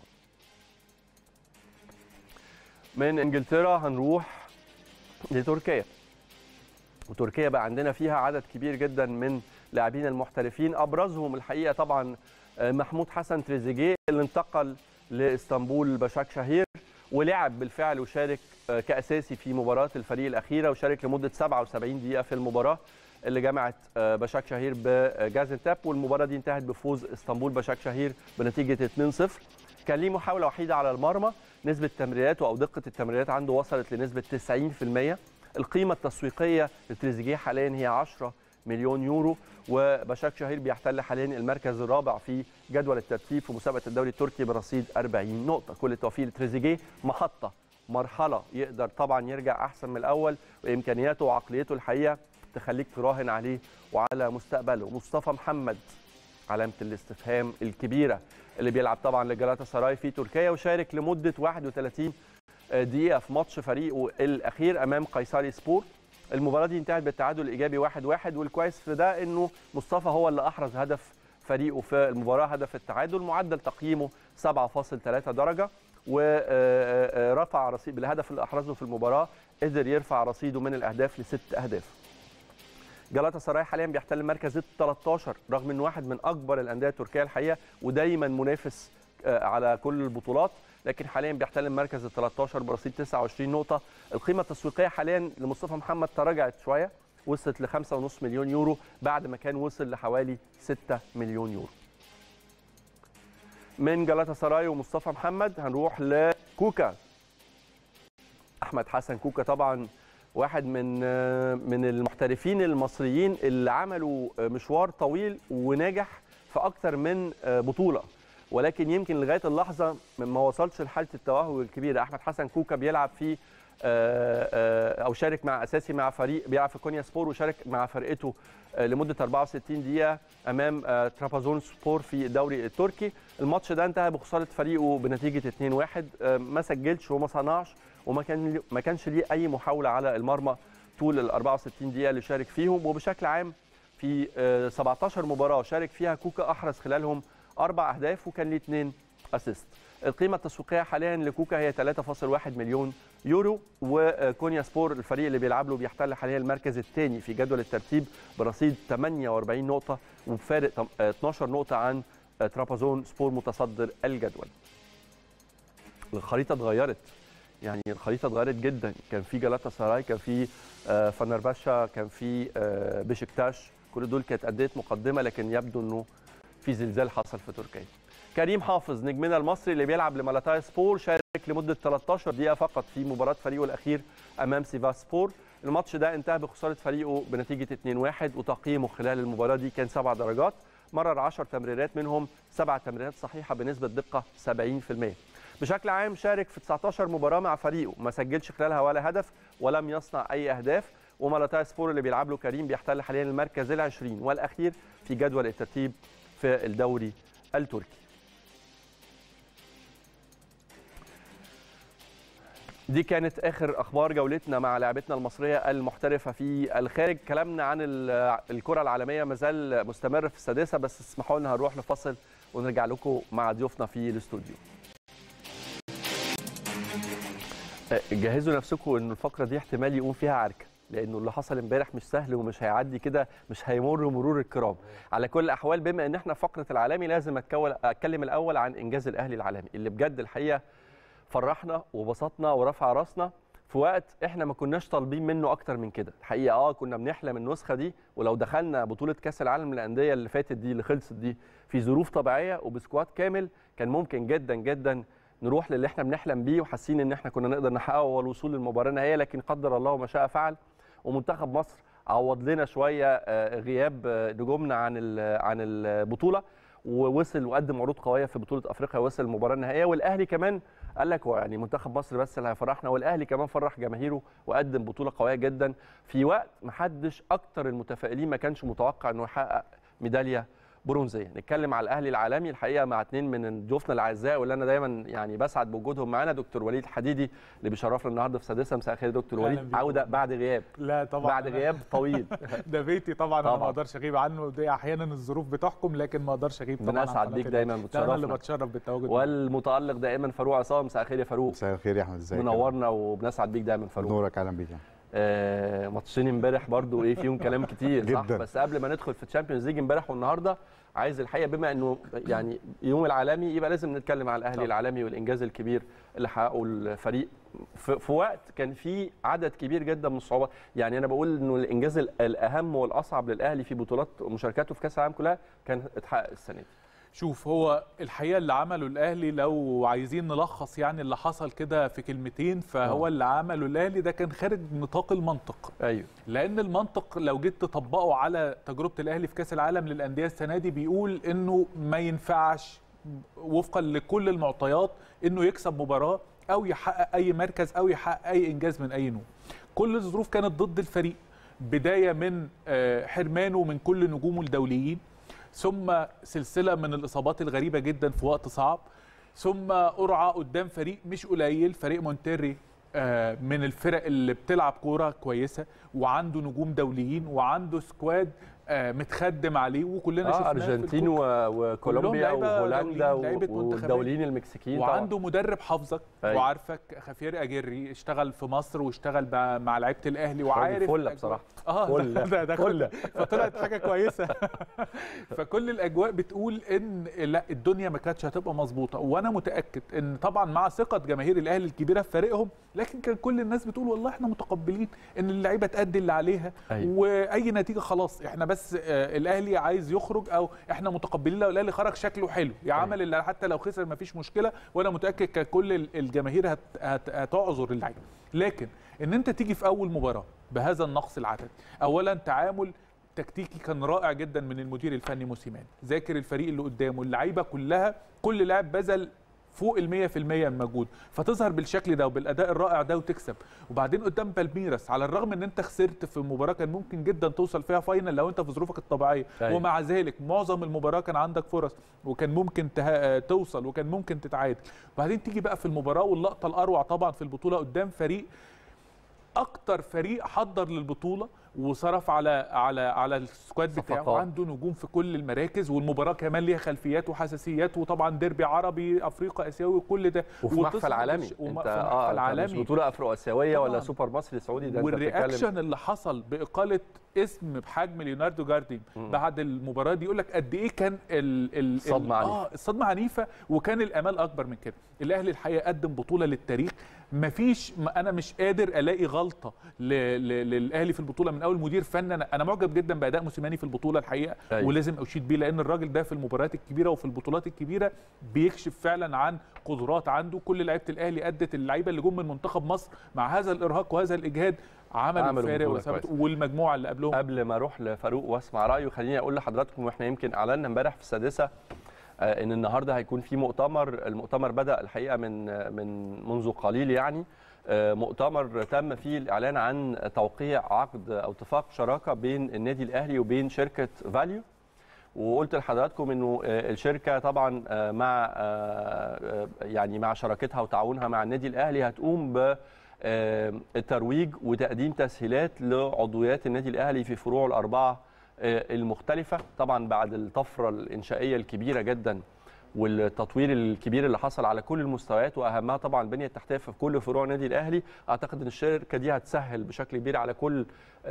من انجلترا هنروح لتركيا وتركيا بقى عندنا فيها عدد كبير جدا من لاعبين المحترفين ابرزهم الحقيقه طبعا محمود حسن تريزيجيه اللي انتقل لاسطنبول بشاك شهير ولعب بالفعل وشارك كاساسي في مباراه الفريق الاخيره وشارك لمده 77 دقيقه في المباراه اللي جمعت بشاك شهير بجازنتاب والمباراه دي انتهت بفوز اسطنبول بشاك شهير بنتيجه 2-0 كان ليه محاوله وحيده على المرمى نسبه تمريراته او دقه التمريرات عنده وصلت لنسبه 90% القيمه التسويقيه لتريزيجيه حاليا هي 10 مليون يورو وبشاك شهير بيحتل حاليا المركز الرابع في جدول الترتيب في مسابقه الدوري التركي برصيد 40 نقطه كل التوفيق لتريزيجيه محطه مرحله يقدر طبعا يرجع احسن من الاول وامكانياته وعقليته الحقيقه تخليك تراهن عليه وعلى مستقبله مصطفى محمد علامه الاستفهام الكبيره اللي بيلعب طبعا لجلاتا سراي في تركيا وشارك لمده 31 دقيقه في ماتش فريقه الاخير امام قيصري سبور المباراه دي انتهت بالتعادل الايجابي 1-1 واحد واحد والكويس في ده انه مصطفى هو اللي احرز هدف فريقه في المباراه هدف التعادل معدل تقييمه 7.3 درجه ورفع رصيد بالهدف اللي احرزه في المباراه قدر يرفع رصيده من الاهداف لست اهداف جلاتا سراي حاليا بيحتل المركز ال 13 رغم انه واحد من اكبر الانديه التركيه الحقيقه ودايما منافس على كل البطولات لكن حاليا بيحتل المركز ال 13 برصيد 29 نقطه القيمه التسويقيه حاليا لمصطفى محمد تراجعت شويه وصلت ل 5.5 مليون يورو بعد ما كان وصل لحوالي 6 مليون يورو من جلاتا سراي ومصطفى محمد هنروح لكوكا احمد حسن كوكا طبعا واحد من من المحترفين المصريين اللي عملوا مشوار طويل وناجح في اكثر من بطوله ولكن يمكن لغايه اللحظه ما وصلش لحاله التوهج الكبيره احمد حسن كوكا بيلعب في او شارك مع اساسي مع فريق بيلعب في كونيا سبور وشارك مع فرقته لمده 64 دقيقه امام ترابازون سبور في الدوري التركي الماتش ده انتهى بخساره فريقه بنتيجه 2-1 ما سجلش وما صنعش وما كان ما كانش ليه اي محاوله على المرمى طول ال 64 دقيقه اللي شارك فيهم وبشكل عام في 17 مباراه شارك فيها كوكا احرز خلالهم اربع اهداف وكان ليه اثنين اسيست القيمه التسويقيه حاليا لكوكا هي 3.1 مليون يورو وكونيا سبور الفريق اللي بيلعب له بيحتل حاليا المركز الثاني في جدول الترتيب برصيد 48 نقطه وبفارق 12 نقطه عن ترابازون سبور متصدر الجدول الخريطه اتغيرت يعني الخريطه اتغيرت جدا كان في جلاتا سراي كان في فنرباشا كان في بشكتاش كل دول كانت اديه مقدمه لكن يبدو انه في زلزال حصل في تركيا كريم حافظ نجمنا المصري اللي بيلعب لمالاتاي سبور شارك لمده 13 دقيقه فقط في مباراه فريقه الاخير امام سيفاس سبور الماتش ده انتهى بخساره فريقه بنتيجه 2-1 وتقييمه خلال المباراه دي كان 7 درجات مرر 10 تمريرات منهم 7 تمريرات صحيحه بنسبه دقه 70% بشكل عام شارك في 19 مباراه مع فريقه ما سجلش خلالها ولا هدف ولم يصنع اي اهداف ومالاتاي سبور اللي بيلعب له كريم بيحتل حاليا المركز العشرين والاخير في جدول الترتيب في الدوري التركي دي كانت اخر اخبار جولتنا مع لاعبتنا المصريه المحترفه في الخارج كلامنا عن الكره العالميه مازال مستمر في السادسه بس اسمحوا لنا هنروح لفصل ونرجع لكم مع ضيوفنا في الاستوديو جهزوا نفسكم ان الفقره دي احتمال يقوم فيها عركه لانه اللي حصل امبارح مش سهل ومش هيعدي كده مش هيمر مرور الكرام على كل الاحوال بما ان احنا فقره العالمي لازم اتكلم الاول عن انجاز الاهلي العالمي اللي بجد الحقيقه فرحنا وبسطنا ورفع راسنا في وقت احنا ما كناش طالبين منه اكتر من كده الحقيقه اه كنا بنحلم النسخه دي ولو دخلنا بطوله كاس العالم للانديه اللي فاتت دي اللي خلصت دي في ظروف طبيعيه وبسكواد كامل كان ممكن جدا جدا نروح للي احنا بنحلم بيه وحاسين ان احنا كنا نقدر نحققه والوصول للمباراه النهائيه لكن قدر الله ما شاء فعل ومنتخب مصر عوض لنا شويه غياب نجومنا عن عن البطوله ووصل وقدم عروض قويه في بطوله افريقيا وصل المباراه النهائيه والاهلي كمان قال لك هو يعني منتخب مصر بس اللي هيفرحنا والاهلي كمان فرح جماهيره وقدم بطوله قويه جدا في وقت ما حدش اكتر المتفائلين ما كانش متوقع انه يحقق ميداليه برونزيه نتكلم على الاهلي العالمي الحقيقه مع اثنين من ضيوفنا الاعزاء واللي انا دايما يعني بسعد بوجودهم معانا دكتور وليد حديدي اللي بيشرفنا النهارده في سادسه مساء الخير دكتور وليد عوده بعد غياب لا طبعا بعد غياب طويل ده بيتي طبعا, طبعا. انا ما اقدرش اغيب عنه دي احيانا الظروف بتحكم لكن ما اقدرش اغيب طبعا بنسعد بيك دايما بتشرفنا انا اللي بتشرف بالتواجد والمتالق دائما فاروق عصام مساء الخير يا فاروق مساء الخير يا احمد ازيك منورنا وبنسعد بيك دايما فاروق نورك اهلا بيك آه ماتشين امبارح برضو ايه فيهم كلام كتير صح جدا. بس قبل ما ندخل في الشامبيونز ليج امبارح والنهارده عايز الحقيقه بما انه يعني يوم العالمي يبقى لازم نتكلم على الاهلي العالمي والانجاز الكبير اللي حققه الفريق في, في وقت كان في عدد كبير جدا من الصعوبات يعني انا بقول انه الانجاز الاهم والاصعب للاهلي في بطولات مشاركاته في كاس العالم كلها كان اتحقق السنه دي شوف هو الحقيقه اللي عمله الاهلي لو عايزين نلخص يعني اللي حصل كده في كلمتين فهو أوه. اللي عمله الاهلي ده كان خارج نطاق المنطق ايوه لان المنطق لو جيت تطبقه على تجربه الاهلي في كاس العالم للانديه السنه دي بيقول انه ما ينفعش وفقا لكل المعطيات انه يكسب مباراه او يحقق اي مركز او يحقق اي انجاز من اي نوع كل الظروف كانت ضد الفريق بدايه من حرمانه من كل نجومه الدوليين ثم سلسله من الاصابات الغريبه جدا في وقت صعب ثم قرعه قدام فريق مش قليل فريق مونتيري من الفرق اللي بتلعب كوره كويسه وعنده نجوم دوليين وعنده سكواد متخدم عليه وكلنا آه شفناه ارجنتين وكولومبيا وهولندا والدوليين المكسيكيين وعنده مدرب حافظك أيوة. وعارفك خافير اجري اشتغل في مصر واشتغل مع لعيبه الاهلي وعارف فله بصراحه اه فله ده, ده فله فطلعت حاجه كويسه فكل الاجواء بتقول ان لا الدنيا ما كانتش هتبقى مظبوطه وانا متاكد ان طبعا مع ثقه جماهير الاهلي الكبيره في فريقهم لكن كان كل الناس بتقول والله احنا متقبلين ان اللعيبه تأدي اللي عليها أيوة. واي نتيجه خلاص احنا بس آه الاهلي عايز يخرج او احنا متقبلين لو الاهلي خرج شكله حلو يعمل اللي حتى لو خسر ما فيش مشكله وانا متاكد كل الجماهير هت هت هتعذر اللعيبه لكن ان انت تيجي في اول مباراه بهذا النقص العددي اولا تعامل تكتيكي كان رائع جدا من المدير الفني موسيماني ذاكر الفريق اللي قدامه اللعيبه كلها كل لاعب بذل فوق ال 100% من مجهود فتظهر بالشكل ده وبالاداء الرائع ده وتكسب وبعدين قدام بالميراس على الرغم ان انت خسرت في مباراه كان ممكن جدا توصل فيها فاينل لو انت في ظروفك الطبيعيه أيوة. ومع ذلك معظم المباراه كان عندك فرص وكان ممكن ته... توصل وكان ممكن تتعادل وبعدين تيجي بقى في المباراه واللقطه الاروع طبعا في البطوله قدام فريق اكتر فريق حضر للبطوله وصرف على على على السكواد بتاعه وعنده نجوم في كل المراكز والمباراه كمان ليها خلفيات وحساسيات وطبعا ديربي عربي افريقيا اسيوي كل ده وفي محفل عالمي وم... انت اه العالمي مش بطوله افرو اسيويه ولا سوبر مصري سعودي ده والرياكشن اللي حصل باقاله اسم بحجم ليوناردو جاردين م. بعد المباراه دي يقول لك قد ايه كان ال ال الصدمه عنيفه اه الصدمه عنيفه وكان الامال اكبر من كده الاهلي الحقيقه قدم بطوله للتاريخ مفيش انا مش قادر الاقي غلطه للاهلي في البطوله من اول مدير فني انا انا معجب جدا باداء موسيماني في البطوله الحقيقه أيوة. ولازم اشيد بيه لان الراجل ده في المباريات الكبيره وفي البطولات الكبيره بيكشف فعلا عن قدرات عنده كل لعيبه الاهلي ادت اللعيبه اللي جم من منتخب مصر مع هذا الارهاق وهذا الاجهاد عملوا فارق وثبتوا والمجموعه اللي قبلهم قبل ما اروح لفاروق واسمع رايه خليني اقول لحضراتكم واحنا يمكن اعلنا امبارح في السادسه ان النهارده هيكون في مؤتمر المؤتمر بدا الحقيقه من من منذ قليل يعني مؤتمر تم فيه الاعلان عن توقيع عقد او اتفاق شراكه بين النادي الاهلي وبين شركه فاليو وقلت لحضراتكم انه الشركه طبعا مع يعني مع شراكتها وتعاونها مع النادي الاهلي هتقوم ب الترويج وتقديم تسهيلات لعضويات النادي الاهلي في فروعه الاربعه المختلفه طبعا بعد الطفره الانشائيه الكبيره جدا والتطوير الكبير اللي حصل على كل المستويات واهمها طبعا البنيه التحتيه في كل فروع النادي الاهلي اعتقد ان الشركه دي هتسهل بشكل كبير على كل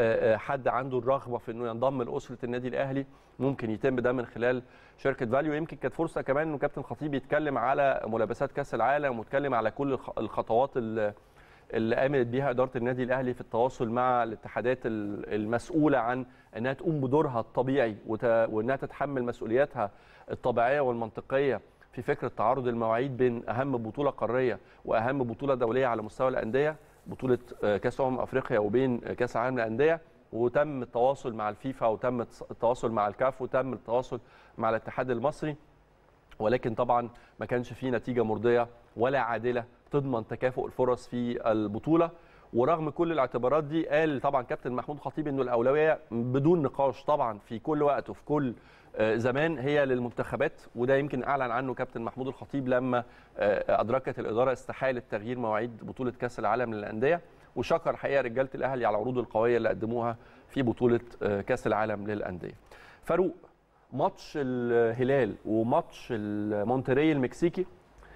حد عنده الرغبه في انه ينضم لاسره النادي الاهلي ممكن يتم ده من خلال شركه فاليو يمكن كانت فرصه كمان انه كابتن خطيب يتكلم على ملابسات كاس العالم ويتكلم على كل الخطوات اللي اللي قامت بيها اداره النادي الاهلي في التواصل مع الاتحادات المسؤوله عن انها تقوم بدورها الطبيعي وانها تتحمل مسؤولياتها الطبيعيه والمنطقيه في فكره تعارض المواعيد بين اهم بطوله قاريه واهم بطوله دوليه على مستوى الانديه بطوله كاس امم افريقيا وبين كاس العالم للانديه وتم التواصل مع الفيفا وتم التواصل مع الكاف وتم التواصل مع الاتحاد المصري ولكن طبعا ما كانش فيه نتيجه مرضيه ولا عادله تضمن تكافؤ الفرص في البطوله ورغم كل الاعتبارات دي قال طبعا كابتن محمود خطيب انه الاولويه بدون نقاش طبعا في كل وقت وفي كل زمان هي للمنتخبات وده يمكن اعلن عنه كابتن محمود الخطيب لما ادركت الاداره استحاله تغيير مواعيد بطوله كاس العالم للانديه وشكر الحقيقه رجاله الاهلي على العروض القويه اللي قدموها في بطوله كاس العالم للانديه. فاروق ماتش الهلال وماتش مونتري المكسيكي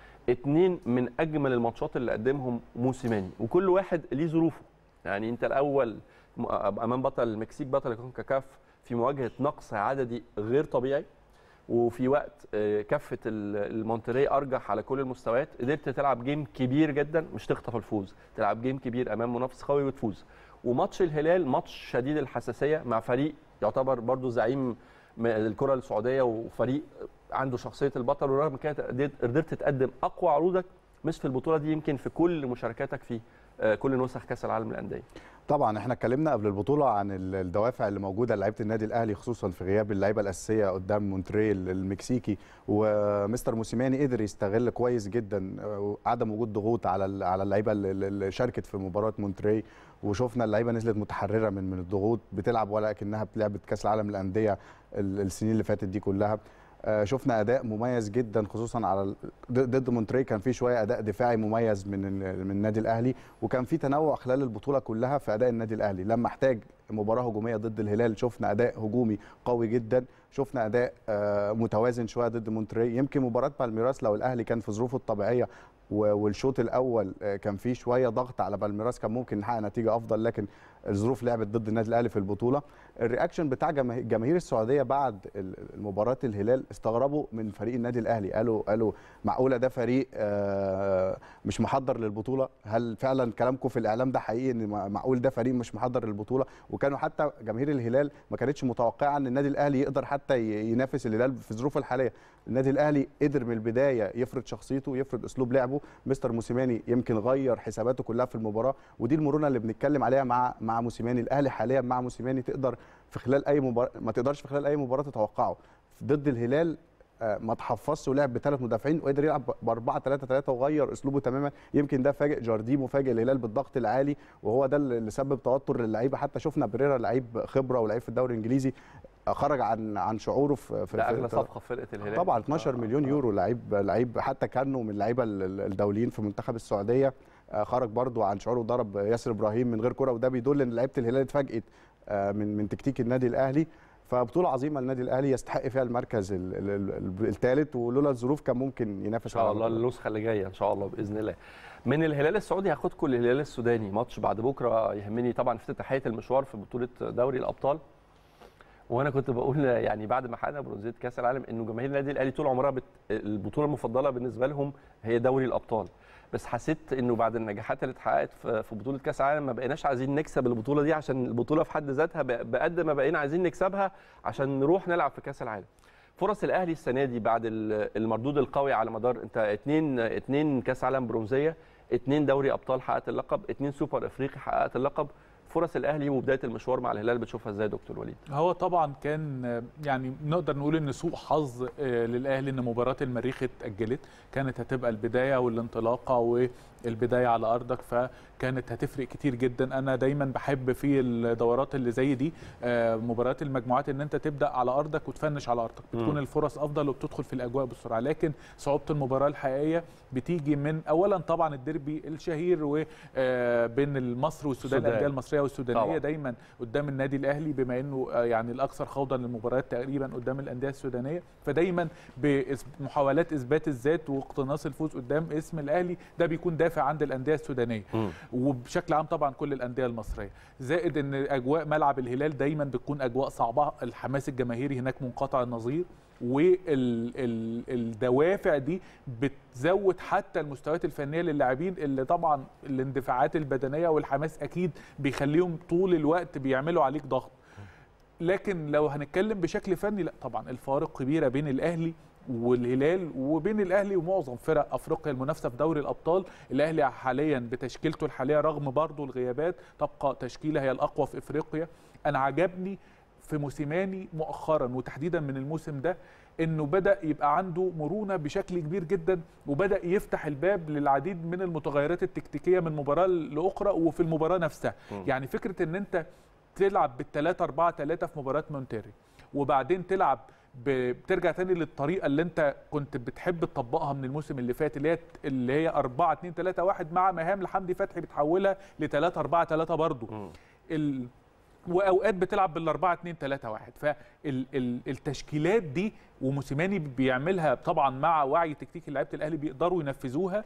اتنين من اجمل الماتشات اللي قدمهم موسيماني وكل واحد ليه ظروفه يعني انت الاول امام بطل المكسيك بطل الكونكاكاف في مواجهه نقص عددي غير طبيعي وفي وقت كفه المونتري ارجح على كل المستويات قدرت تلعب جيم كبير جدا مش تخطف الفوز تلعب جيم كبير امام منافس قوي وتفوز وماتش الهلال ماتش شديد الحساسيه مع فريق يعتبر برضو زعيم الكره السعوديه وفريق عنده شخصيه البطل ورغم كده قدرت تقدم اقوى عروضك مش في البطوله دي يمكن في كل مشاركاتك في كل نسخ كاس العالم للانديه طبعا احنا اتكلمنا قبل البطوله عن الدوافع اللي موجوده لعيبه النادي الاهلي خصوصا في غياب اللعيبه الاساسيه قدام مونتريال المكسيكي ومستر موسيماني قدر يستغل كويس جدا عدم وجود ضغوط على على اللعيبه اللي شاركت في مباراه مونتري وشفنا اللعيبه نزلت متحرره من من الضغوط بتلعب ولكنها لعبت كاس العالم للانديه السنين اللي فاتت دي كلها شفنا اداء مميز جدا خصوصا على ضد مونتري كان في شويه اداء دفاعي مميز من من النادي الاهلي وكان في تنوع خلال البطوله كلها في اداء النادي الاهلي لما احتاج مباراه هجوميه ضد الهلال شفنا اداء هجومي قوي جدا شفنا اداء متوازن شويه ضد مونتري يمكن مباراه بالميراس لو الاهلي كان في ظروفه الطبيعيه والشوط الاول كان فيه شويه ضغط على بالميراس كان ممكن نحقق نتيجه افضل لكن الظروف لعبت ضد النادي الاهلي في البطوله الرياكشن بتاع جماهير السعوديه بعد مباراه الهلال استغربوا من فريق النادي الاهلي قالوا قالوا معقوله ده فريق مش محضر للبطوله هل فعلا كلامكم في الاعلام ده حقيقي ان معقول ده فريق مش محضر للبطوله وكانوا حتى جماهير الهلال ما كانتش متوقعه ان النادي الاهلي يقدر حتى ينافس الهلال في الظروف الحاليه النادي الاهلي قدر من البدايه يفرض شخصيته يفرض اسلوب لعبه مستر موسيماني يمكن غير حساباته كلها في المباراه ودي المرونه اللي بنتكلم عليها مع مع موسيماني الاهلي حاليا مع موسيماني تقدر في خلال اي مباراه ما تقدرش في خلال اي مباراه تتوقعه ضد الهلال ما تحفظش ولعب بثلاث مدافعين وقدر يلعب ب 4 3 3 وغير اسلوبه تماما يمكن ده فاجئ جارديم وفاجئ الهلال بالضغط العالي وهو ده اللي سبب توتر للعيبه حتى شفنا بريرا لعيب خبره ولعيب في الدوري الانجليزي خرج عن عن شعوره في في ده اغلى صفقه في فرقه الهلال طبعا 12 مليون يورو لعيب لعيب حتى كانه من اللعيبه الدوليين في منتخب السعوديه خرج برضو عن شعوره وضرب ياسر ابراهيم من غير كره وده بيدل ان لعيبه الهلال اتفاجئت من من تكتيك النادي الاهلي فبطوله عظيمه للنادي الاهلي يستحق فيها المركز الثالث ولولا الظروف كان ممكن ينافس ان شاء الله النسخه اللي جايه ان شاء الله باذن الله من الهلال السعودي هاخدكم للهلال السوداني ماتش بعد بكره يهمني طبعا افتتاحيه المشوار في بطوله دوري الابطال وانا كنت بقول يعني بعد ما حققنا برونزيه كاس العالم انه جماهير النادي الاهلي طول عمرها بت... البطوله المفضله بالنسبه لهم هي دوري الابطال بس حسيت انه بعد النجاحات اللي اتحققت في بطوله كاس العالم ما بقيناش عايزين نكسب البطوله دي عشان البطوله في حد ذاتها بقد ما بقينا عايزين نكسبها عشان نروح نلعب في كاس العالم فرص الاهلي السنه دي بعد المردود القوي على مدار انت اتنين اتنين كاس عالم برونزيه اتنين دوري ابطال حققت اللقب اتنين سوبر افريقي حققت اللقب فرص الاهلي وبدايه المشوار مع الهلال بتشوفها ازاي يا دكتور وليد هو طبعا كان آه، يعني نقدر نقول ان سوء حظ آه، للاهلي ان مباراه المريخ اتاجلت كانت هتبقى البدايه والانطلاقه والبدايه على ارضك فكانت هتفرق كتير جدا انا دايما بحب في الدورات اللي زي دي آه، مباريات المجموعات ان انت تبدا على ارضك وتفنش على ارضك بتكون مم. الفرص افضل وبتدخل في الاجواء بسرعه لكن صعوبه المباراه الحقيقيه بتيجي من اولا طبعا الديربي الشهير وبين مصر والسودان السودان. الانديه المصريه والسودانيه طبعاً. دايما قدام النادي الاهلي بما انه آه، يعني الاكثر خوضا للمباريات تقريبا قدام الانديه السودانيه فدايما بمحاولات اثبات الذات واقتناص الفوز قدام اسم الاهلي ده بيكون دافع عند الانديه السودانيه مم. وبشكل عام طبعا كل الانديه المصريه زائد ان اجواء ملعب الهلال دايما بتكون اجواء صعبه الحماس الجماهيري هناك منقطع النظير والدوافع دي بتزود حتى المستويات الفنيه للاعبين اللي طبعا الاندفاعات البدنيه والحماس اكيد بيخليهم طول الوقت بيعملوا عليك ضغط لكن لو هنتكلم بشكل فني لا طبعا الفارق كبيره بين الاهلي والهلال وبين الاهلي ومعظم فرق افريقيا المنافسه في دوري الابطال الاهلي حاليا بتشكيلته الحاليه رغم برضه الغيابات تبقى تشكيله هي الاقوى في افريقيا انا عجبني في موسيماني مؤخرا وتحديدا من الموسم ده انه بدا يبقى عنده مرونه بشكل كبير جدا وبدا يفتح الباب للعديد من المتغيرات التكتيكيه من مباراه لاخرى وفي المباراه نفسها مم. يعني فكره ان انت تلعب بالثلاثة أربعة ثلاثة في مباراة مونتيري وبعدين تلعب ب- بترجع تاني للطريقة اللي أنت كنت بتحب تطبقها من الموسم اللي فات اللي هي اللي هي 4 2 3 1 مع مهام لحمدي فتحي بتحولها ل 3 4 3 برضه مم. ال... واوقات بتلعب بال 4 2 3 1 فالتشكيلات دي وموسيماني بيعملها طبعا مع وعي تكتيكي لعيبه الاهلي بيقدروا ينفذوها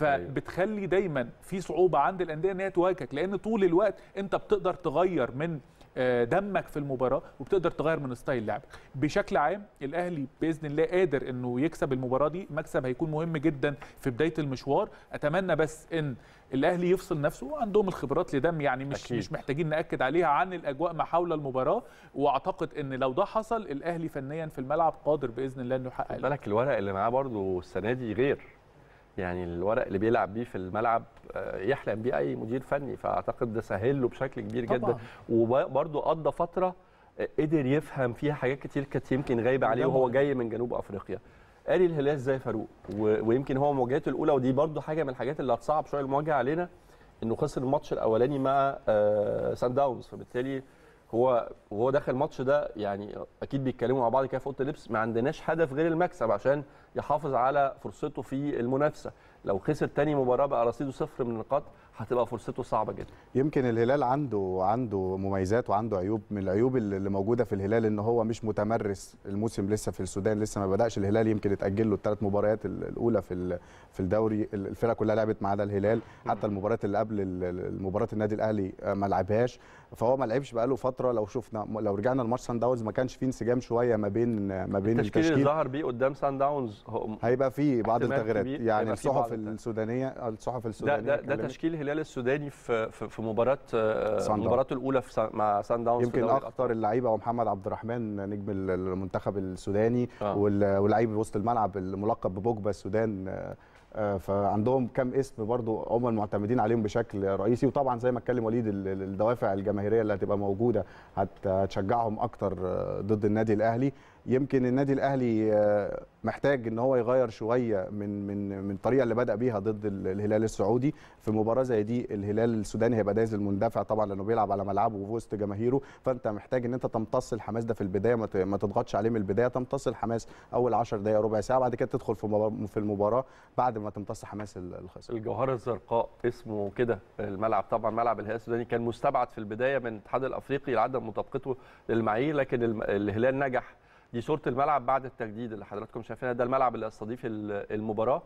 فبتخلي دايما في صعوبه عند الانديه ان هي تواجهك لان طول الوقت انت بتقدر تغير من آه، دمك في المباراه وبتقدر تغير من ستايل لعبك بشكل عام الاهلي باذن الله قادر انه يكسب المباراه دي مكسب هيكون مهم جدا في بدايه المشوار اتمنى بس ان الاهلي يفصل نفسه وعندهم الخبرات لدم يعني مش أكيد. مش محتاجين ناكد عليها عن الاجواء ما حول المباراه واعتقد ان لو ده حصل الاهلي فنيا في الملعب قادر باذن الله انه يحقق خد بالك الورق اللي معاه برضو السنه دي غير يعني الورق اللي بيلعب بيه في الملعب آه، يحلم بيه اي مدير فني فاعتقد ده سهل له بشكل كبير جدا طبعاً. وبرضو قضى فتره آه، قدر يفهم فيها حاجات كتير كانت يمكن غايبه عليه وده وهو مهم. جاي من جنوب افريقيا قاري الهلال ازاي فاروق و- ويمكن هو مواجهته الاولى ودي برضو حاجه من الحاجات اللي هتصعب شويه المواجهه علينا انه خسر الماتش الاولاني مع آه، سان داونز فبالتالي هو وهو داخل الماتش ده يعني اكيد بيتكلموا مع بعض كده في اوضه اللبس ما عندناش هدف غير المكسب عشان يحافظ على فرصته في المنافسه لو خسر تاني مباراه بقى رصيده صفر من النقاط هتبقى فرصته صعبه جدا يمكن الهلال عنده عنده مميزات وعنده عيوب من العيوب اللي اللي موجوده في الهلال ان هو مش متمرس الموسم لسه في السودان لسه ما بداش الهلال يمكن اتاجل له الثلاث مباريات ال- الاولى في ال- في الدوري الفرقه كلها لعبت ما عدا الهلال حتى المباريات اللي قبل ال- ال- المباراه النادي الاهلي آه، ما لعبهاش فهو ما لعبش بقاله فتره لو شفنا لو رجعنا لماتش سان داونز ما كانش فيه انسجام شويه ما بين ما بين التشكيل اللي التشكيل ظهر بيه قدام سان داونز هو هيبقى فيه بعض احتمال التغييرات كبير يعني هيبقى فيه بعض الصحف التغييرات. السودانيه الصحف ده السودانيه ده, ده اتكلمت. تشكيل الهلال السوداني في في, في مباراه آه، سان داونز. مباراته الاولى في سان مع سان داونز في يمكن دوري اخطر اللعيبه هو محمد عبد الرحمن نجم المنتخب السوداني آه. وال- واللعيب وسط الملعب الملقب ببوجبا السودان آه، آه، فعندهم كام اسم برضو هم المعتمدين عليهم بشكل رئيسي وطبعا زي ما اتكلم وليد ال- ال- الدوافع الجماهيريه اللي هتبقى موجوده هت- هتشجعهم اكتر آه، ضد النادي الاهلي يمكن النادي الاهلي آه، محتاج ان هو يغير شويه من من من الطريقه اللي بدا بيها ضد ال- الهلال السعودي في مباراه زي دي الهلال السوداني هيبقى نازل مندفع طبعا لانه بيلعب على ملعبه وفي وسط جماهيره فانت محتاج ان انت تمتص الحماس ده في البدايه ما ت- ما تضغطش عليه من البدايه تمتص الحماس اول 10 دقائق ربع ساعه بعد كده تدخل في مبار- في المباراه بعد ما تمتص حماس ال- الخصم الجوهره الزرقاء اسمه كده الملعب طبعا ملعب الهلال السوداني كان مستبعد في البدايه من الاتحاد الافريقي لعدم مطابقته للمعايير لكن الم- الهلال نجح دي صوره الملعب بعد التجديد اللي حضراتكم شايفينها ده الملعب اللي استضيف ال- المباراه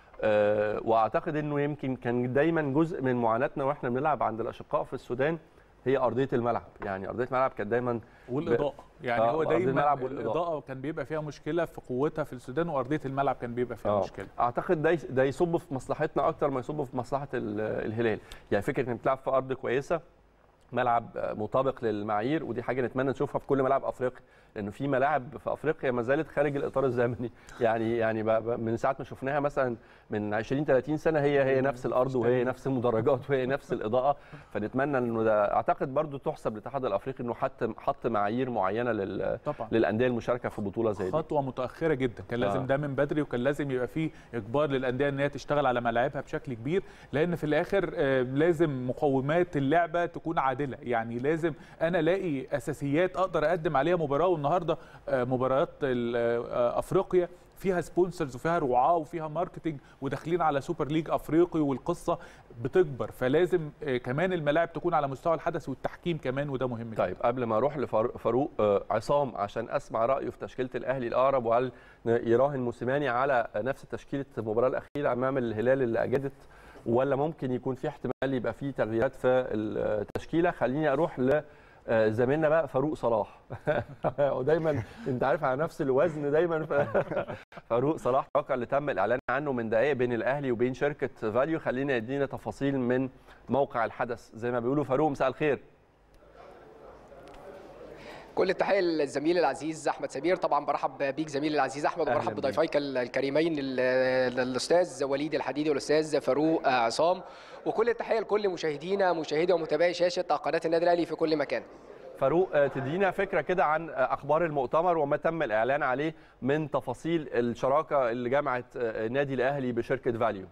آه، واعتقد انه يمكن كان دايما جزء من معاناتنا واحنا بنلعب عند الاشقاء في السودان هي ارضيه الملعب يعني ارضيه الملعب كانت دايما والاضاءه يعني آه، هو وأرض دايما الملعب والإضاءة. الاضاءه كان بيبقى فيها مشكله في قوتها في السودان وارضيه الملعب كان بيبقى فيها آه. مشكله اعتقد ده ده يصب في مصلحتنا اكتر ما يصب في مصلحه ال- الهلال يعني فكره انك بتلعب في ارض كويسه ملعب مطابق للمعايير ودي حاجه نتمنى نشوفها في كل ملاعب افريقيا لانه في ملاعب في افريقيا ما زالت خارج الاطار الزمني يعني يعني من ساعه ما شفناها مثلا من 20 30 سنه هي هي نفس الارض وهي نفس المدرجات وهي نفس الاضاءه فنتمنى انه ده اعتقد برضو تحسب للاتحاد الافريقي انه حط حط معايير معينه لل طبعا للانديه المشاركه في بطوله زي دي خطوه متاخره جدا كان لازم آه. ده من بدري وكان لازم يبقى فيه اجبار للانديه ان هي تشتغل على ملاعبها بشكل كبير لان في الاخر آه، لازم مقومات اللعبه تكون عادله يعني لازم انا الاقي اساسيات اقدر اقدم عليها مباراه والنهارده آه، مباريات ال- آه، افريقيا فيها سبونسرز وفيها رعاه وفيها ماركتنج وداخلين على سوبر ليج افريقي والقصه بتكبر فلازم آه، كمان الملاعب تكون على مستوى الحدث والتحكيم كمان وده مهم جدا طيب قبل ما اروح لفاروق آه، عصام عشان اسمع رايه في تشكيله الاهلي الاقرب وهل يراهن موسيماني على نفس تشكيله المباراه الاخيره امام الهلال اللي اجدت ولا ممكن يكون في احتمال يبقى في تغييرات في التشكيله خليني اروح ل آه، زميلنا بقى فاروق صلاح ودايما انت عارف على نفس الوزن دايما ف- فاروق صلاح الواقع اللي تم الاعلان عنه من دقائق بين الاهلي وبين شركه فاليو خلينا يدينا تفاصيل من موقع الحدث زي ما بيقولوا فاروق مساء الخير كل التحيه للزميل العزيز احمد سمير طبعا برحب بيك زميلي العزيز احمد أهلاً وبرحب بيك. بضيفيك الكريمين ال- الاستاذ وليد الحديدي والاستاذ فاروق عصام وكل التحيه لكل مشاهدينا مشاهدي ومتابعي شاشه قناه النادي الاهلي في كل مكان فاروق آه، تدينا فكره كده عن آه، اخبار المؤتمر وما تم الاعلان عليه من تفاصيل الشراكه اللي جمعت آه، النادي الاهلي بشركه فاليو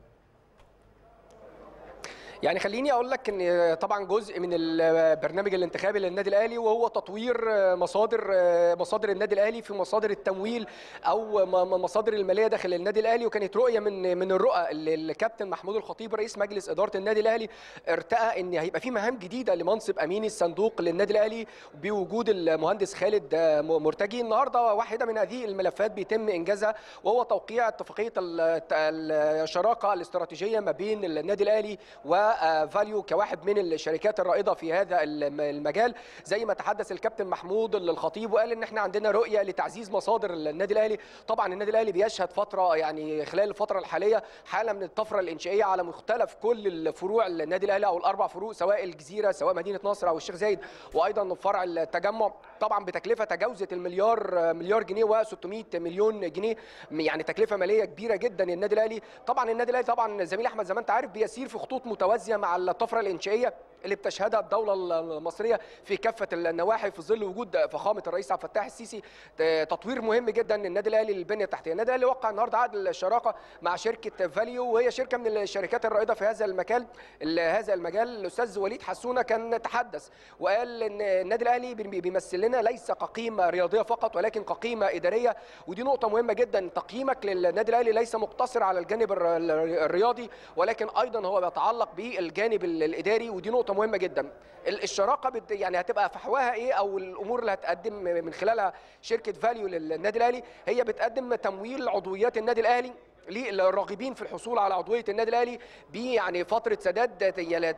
يعني خليني اقول لك ان طبعا جزء من البرنامج الانتخابي للنادي الاهلي وهو تطوير مصادر مصادر النادي الاهلي في مصادر التمويل او م- م- مصادر الماليه داخل النادي الاهلي وكانت رؤيه من من الرؤى اللي الكابتن محمود الخطيب رئيس مجلس اداره النادي الاهلي ارتأى ان هيبقى في مهام جديده لمنصب امين الصندوق للنادي الاهلي بوجود المهندس خالد مرتجي النهارده واحده من هذه الملفات بيتم انجازها وهو توقيع اتفاقيه ال- الشراكه الاستراتيجيه ما بين النادي الاهلي وفاليو كواحد من الشركات الرائده في هذا الم- المجال زي ما تحدث الكابتن محمود الخطيب وقال ان احنا عندنا رؤيه لتعزيز مصادر النادي الاهلي طبعا النادي الاهلي بيشهد فتره يعني خلال الفتره الحاليه حاله من الطفره الانشائيه على مختلف كل الفروع النادي الاهلي او الاربع فروع سواء الجزيره سواء مدينه نصر او الشيخ زايد وايضا فرع التجمع طبعا بتكلفه تجاوزت المليار مليار جنيه و600 مليون جنيه يعني تكلفه ماليه كبيره جدا النادي الاهلي طبعا النادي الاهلي طبعا زميل احمد زي ما انت عارف بيسير في خطوط متوازيه مع الطفره الانشائيه اللي بتشهدها الدوله المصريه في كافه النواحي في ظل وجود فخامه الرئيس عبد الفتاح السيسي تطوير مهم جدا للنادي الاهلي للبنيه التحتيه النادي الاهلي وقع النهارده عقد الشراكه مع شركه فاليو وهي شركه من الشركات الرائده في هذا المكان هذا المجال الاستاذ وليد حسونه كان تحدث وقال ان النادي الاهلي بيمثل لنا ليس كقيمه رياضيه فقط ولكن كقيمه اداريه ودي نقطه مهمه جدا تقييمك للنادي الاهلي ليس مقتصر على الجانب الرياضي ولكن ايضا هو بيتعلق بالجانب الاداري ودي نقطه مهمه جدا الشراكه بت يعني هتبقى فحواها ايه او الامور اللي هتقدم من خلالها شركه فاليو للنادي الاهلي هي بتقدم تمويل عضويات النادي الاهلي للراغبين في الحصول على عضويه النادي الاهلي يعني فتره سداد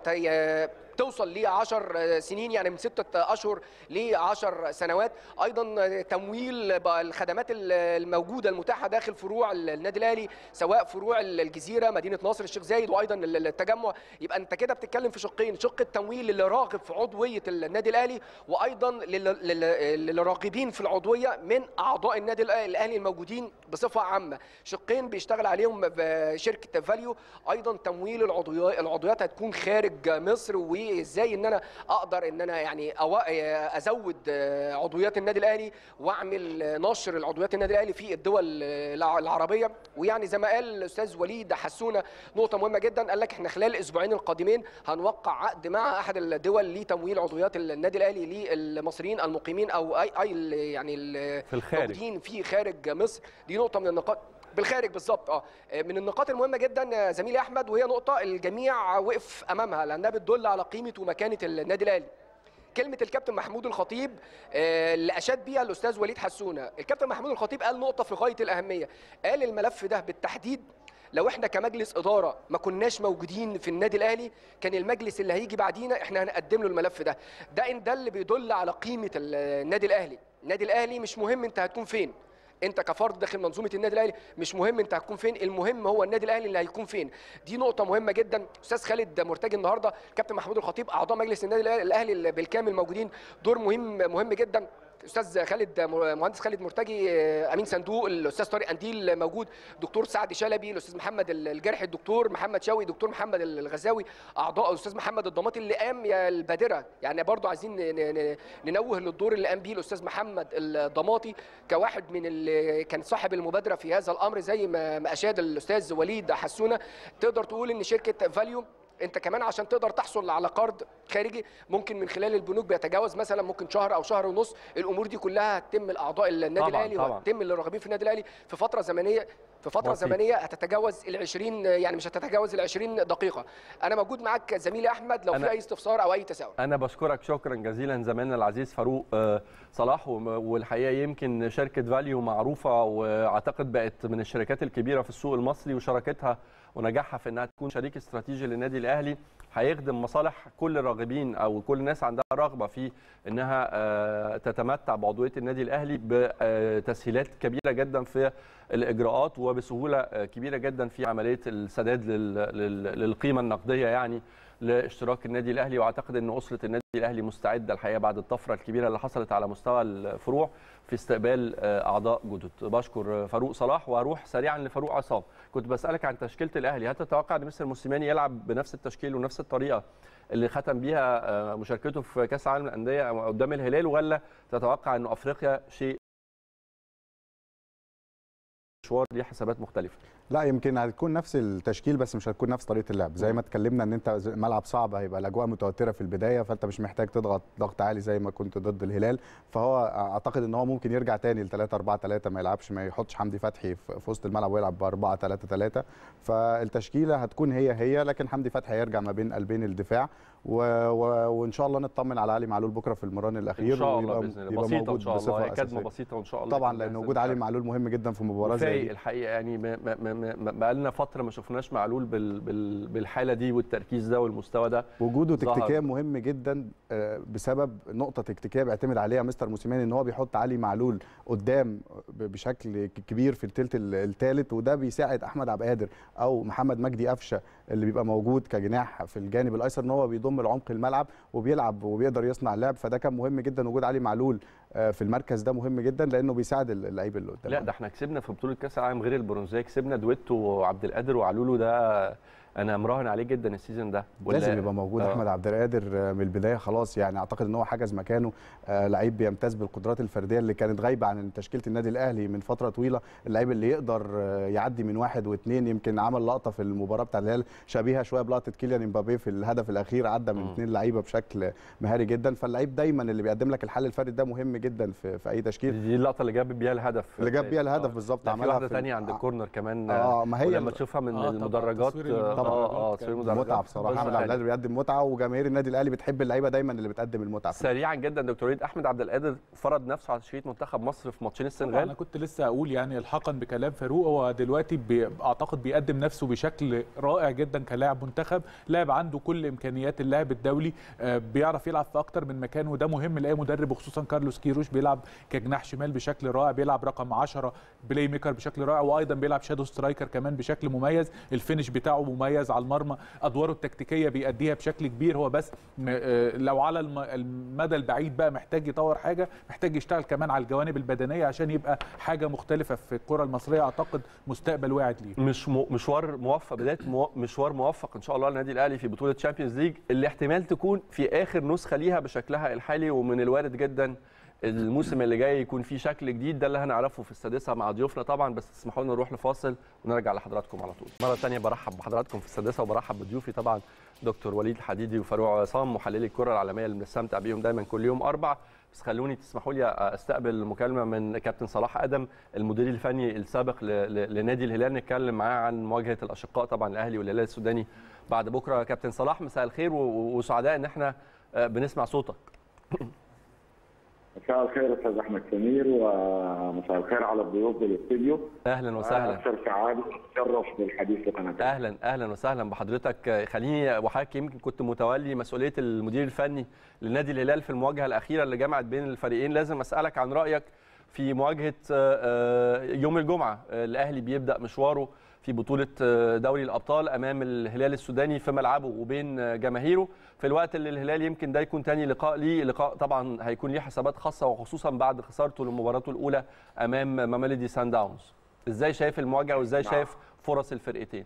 توصل ل 10 سنين يعني من ستة اشهر ل 10 سنوات ايضا تمويل الخدمات الموجوده المتاحه داخل فروع النادي الاهلي سواء فروع الجزيره مدينه نصر الشيخ زايد وايضا التجمع يبقى انت كده بتتكلم في شقين شق التمويل اللي راغب في عضويه النادي الاهلي وايضا للراغبين في العضويه من اعضاء النادي الاهلي الموجودين بصفه عامه شقين بيشتغل عليهم شركه فاليو ايضا تمويل العضويات العضويات هتكون خارج مصر وازاي ان انا اقدر ان انا يعني ازود عضويات النادي الاهلي واعمل نشر العضويات النادي الاهلي في الدول العربيه ويعني زي ما قال الاستاذ وليد حسونه نقطه مهمه جدا قال لك احنا خلال الاسبوعين القادمين هنوقع عقد مع احد الدول لتمويل عضويات النادي الاهلي للمصريين المقيمين او اي اي يعني في الخارج الموجودين في خارج مصر دي نقطه من النقاط بالخارج بالظبط اه من النقاط المهمه جدا زميلي احمد وهي نقطه الجميع وقف امامها لانها بتدل على قيمه ومكانه النادي الاهلي كلمه الكابتن محمود الخطيب اللي اشاد بيها الاستاذ وليد حسونه الكابتن محمود الخطيب قال نقطه في غايه الاهميه قال الملف ده بالتحديد لو احنا كمجلس اداره ما كناش موجودين في النادي الاهلي كان المجلس اللي هيجي بعدينا احنا هنقدم له الملف ده ده ان ده اللي بيدل على قيمه النادي الاهلي النادي الاهلي مش مهم انت هتكون فين انت كفرد داخل منظومه النادي الاهلي مش مهم انت هتكون فين المهم هو النادي الاهلي اللي هيكون فين دي نقطه مهمه جدا استاذ خالد مرتجي النهارده كابتن محمود الخطيب اعضاء مجلس النادي الاهلي بالكامل موجودين دور مهم مهم جدا استاذ خالد مهندس خالد مرتجي امين صندوق الاستاذ طارق انديل موجود دكتور سعد شلبي الاستاذ محمد الجرحي الدكتور محمد شوقي دكتور محمد الغزاوي اعضاء الاستاذ محمد الضماطي اللي قام يا البادره يعني برضو عايزين ننوه للدور اللي قام بيه الاستاذ محمد الضماطي كواحد من اللي كان صاحب المبادره في هذا الامر زي ما اشاد الاستاذ وليد حسونه تقدر تقول ان شركه فاليو انت كمان عشان تقدر تحصل على قرض خارجي ممكن من خلال البنوك بيتجاوز مثلا ممكن شهر او شهر ونص الامور دي كلها هتتم لاعضاء النادي الاهلي وهتتم للراغبين في النادي الاهلي في فتره زمنيه في فتره بسيط. زمنيه هتتجاوز ال 20 يعني مش هتتجاوز ال 20 دقيقه انا موجود معاك زميلي احمد لو في اي استفسار او اي تساؤل انا بشكرك شكرا جزيلا زميلنا العزيز فاروق صلاح والحقيقه يمكن شركه فاليو معروفه واعتقد بقت من الشركات الكبيره في السوق المصري وشراكتها ونجاحها في انها تكون شريك استراتيجي للنادي الاهلي هيخدم مصالح كل الراغبين او كل الناس عندها رغبه في انها تتمتع بعضويه النادي الاهلي بتسهيلات كبيره جدا في الاجراءات وبسهوله كبيره جدا في عمليه السداد للقيمه النقديه يعني لاشتراك النادي الاهلي واعتقد ان اسره النادي الاهلي مستعده الحقيقه بعد الطفره الكبيره اللي حصلت على مستوى الفروع في استقبال اعضاء جدد بشكر فاروق صلاح واروح سريعا لفاروق عصام كنت بسالك عن تشكيله الاهلي هل تتوقع ان مستر موسيماني يلعب بنفس التشكيل ونفس الطريقه اللي ختم بيها مشاركته في كاس العالم للانديه قدام الهلال ولا تتوقع انه افريقيا شيء مشوار ليه حسابات مختلفه لا يمكن هتكون نفس التشكيل بس مش هتكون نفس طريقه اللعب زي ما اتكلمنا ان انت ملعب صعب هيبقى الاجواء متوتره في البدايه فانت مش محتاج تضغط ضغط عالي زي ما كنت ضد الهلال فهو اعتقد ان هو ممكن يرجع تاني ل 3 4 3 ما يلعبش ما يحطش حمدي فتحي في وسط الملعب ويلعب ب 4 3 3 فالتشكيله هتكون هي هي لكن حمدي فتحي هيرجع ما بين قلبين الدفاع و... و... وان شاء الله نطمن على علي معلول بكره في المران الاخير ان شاء الله باذن الله بسيطه ان شاء الله كدمه بسيطه وان شاء الله طبعا لان وجود علي معلول مهم جدا في مباراه زي دي الحقيقه يعني بقى لنا فتره ما شفناش معلول بال... بال... بالحاله دي والتركيز ده والمستوى ده وجوده تكتيكيا مهم جدا بسبب نقطه تكتيكيه بيعتمد عليها مستر موسيماني ان هو بيحط علي معلول قدام بشكل كبير في الثلث الثالث وده بيساعد احمد عبد القادر او محمد مجدي قفشه اللي بيبقى موجود كجناح في الجانب الايسر ان هو بيضم العمق الملعب وبيلعب وبيقدر يصنع لعب فده كان مهم جدا وجود علي معلول في المركز ده مهم جدا لانه بيساعد اللعيب اللي قدام لا ده احنا كسبنا في بطوله كاس العالم غير البرونزيه كسبنا دويتو وعبد القادر وعلولو ده انا مراهن عليه جدا السيزون ده لازم يبقى موجود آه. احمد عبد القادر من البدايه خلاص يعني اعتقد ان هو حجز مكانه آه لعيب بيمتاز بالقدرات الفرديه اللي كانت غايبه عن تشكيله النادي الاهلي من فتره طويله اللعيب اللي يقدر آه يعدي من واحد واثنين يمكن عمل لقطه في المباراه بتاع الهلال شبيهه شويه بلقطه كيليان امبابي في الهدف الاخير عدى من اثنين لعيبه بشكل مهاري جدا فاللعيب دايما اللي بيقدم لك الحل الفردي ده مهم جدا في, في اي تشكيل دي اللقطه اللي جاب بيها الهدف اللي جاب بيها الهدف بالظبط عملها واحده ثانيه عند الكورنر كمان اه ما هي لما تشوفها من آه المدرجات طبعا اه متعه بصراحه احمد عبد القادر بيقدم متعه وجماهير النادي الاهلي بتحب اللعيبه دايما اللي بتقدم المتعه سريعا جدا دكتور وليد احمد عبد القادر فرض نفسه على تشكيله منتخب مصر في ماتشين السنغال انا كنت لسه اقول يعني الحقا بكلام فاروق هو دلوقتي بي اعتقد بيقدم نفسه بشكل رائع جدا كلاعب منتخب لاعب عنده كل امكانيات اللاعب الدولي بيعرف يلعب في اكتر من مكان وده مهم لاي مدرب وخصوصا كارلوس كيروش بيلعب كجناح شمال بشكل رائع بيلعب رقم 10 بلاي ميكر بشكل رائع وايضا بيلعب شادو سترايكر كمان بشكل مميز الفينش بتاعه مميز على المرمى ادواره التكتيكيه بيأديها بشكل كبير هو بس لو على المدى البعيد بقى محتاج يطور حاجه محتاج يشتغل كمان على الجوانب البدنيه عشان يبقى حاجه مختلفه في الكره المصريه اعتقد مستقبل واعد ليه مش مشوار موفق بدايه مشوار موفق ان شاء الله للنادي الاهلي في بطوله تشامبيونز ليج اللي احتمال تكون في اخر نسخه ليها بشكلها الحالي ومن الوارد جدا الموسم اللي جاي يكون فيه شكل جديد ده اللي هنعرفه في السادسه مع ضيوفنا طبعا بس تسمحوا لنا نروح لفاصل ونرجع لحضراتكم على طول. مره ثانيه برحب بحضراتكم في السادسه وبرحب بضيوفي طبعا دكتور وليد الحديدي وفاروق عصام محللي الكره العالميه اللي بنستمتع بيهم دايما كل يوم اربع بس خلوني تسمحوا لي استقبل مكالمه من كابتن صلاح ادم المدير الفني السابق لنادي الهلال نتكلم معاه عن مواجهه الاشقاء طبعا الاهلي والهلال السوداني بعد بكره كابتن صلاح مساء الخير وسعداء ان احنا بنسمع صوتك. مساء الخير استاذ احمد سمير ومساء الخير على الضيوف بالاستديو اهلا وسهلا اكثر سعاده واتشرف بالحديث لقناه اهلا اهلا وسهلا بحضرتك خليني وحضرتك يمكن كنت متولي مسؤوليه المدير الفني لنادي الهلال في المواجهه الاخيره اللي جمعت بين الفريقين لازم اسالك عن رايك في مواجهه يوم الجمعه الاهلي بيبدا مشواره في بطوله دوري الابطال امام الهلال السوداني في ملعبه وبين جماهيره في الوقت اللي الهلال يمكن ده يكون تاني لقاء ليه لقاء طبعا هيكون ليه حسابات خاصه وخصوصا بعد خسارته لمباراته الاولى امام ماميلودي سان داونز ازاي شايف المواجهه وازاي شايف فرص الفرقتين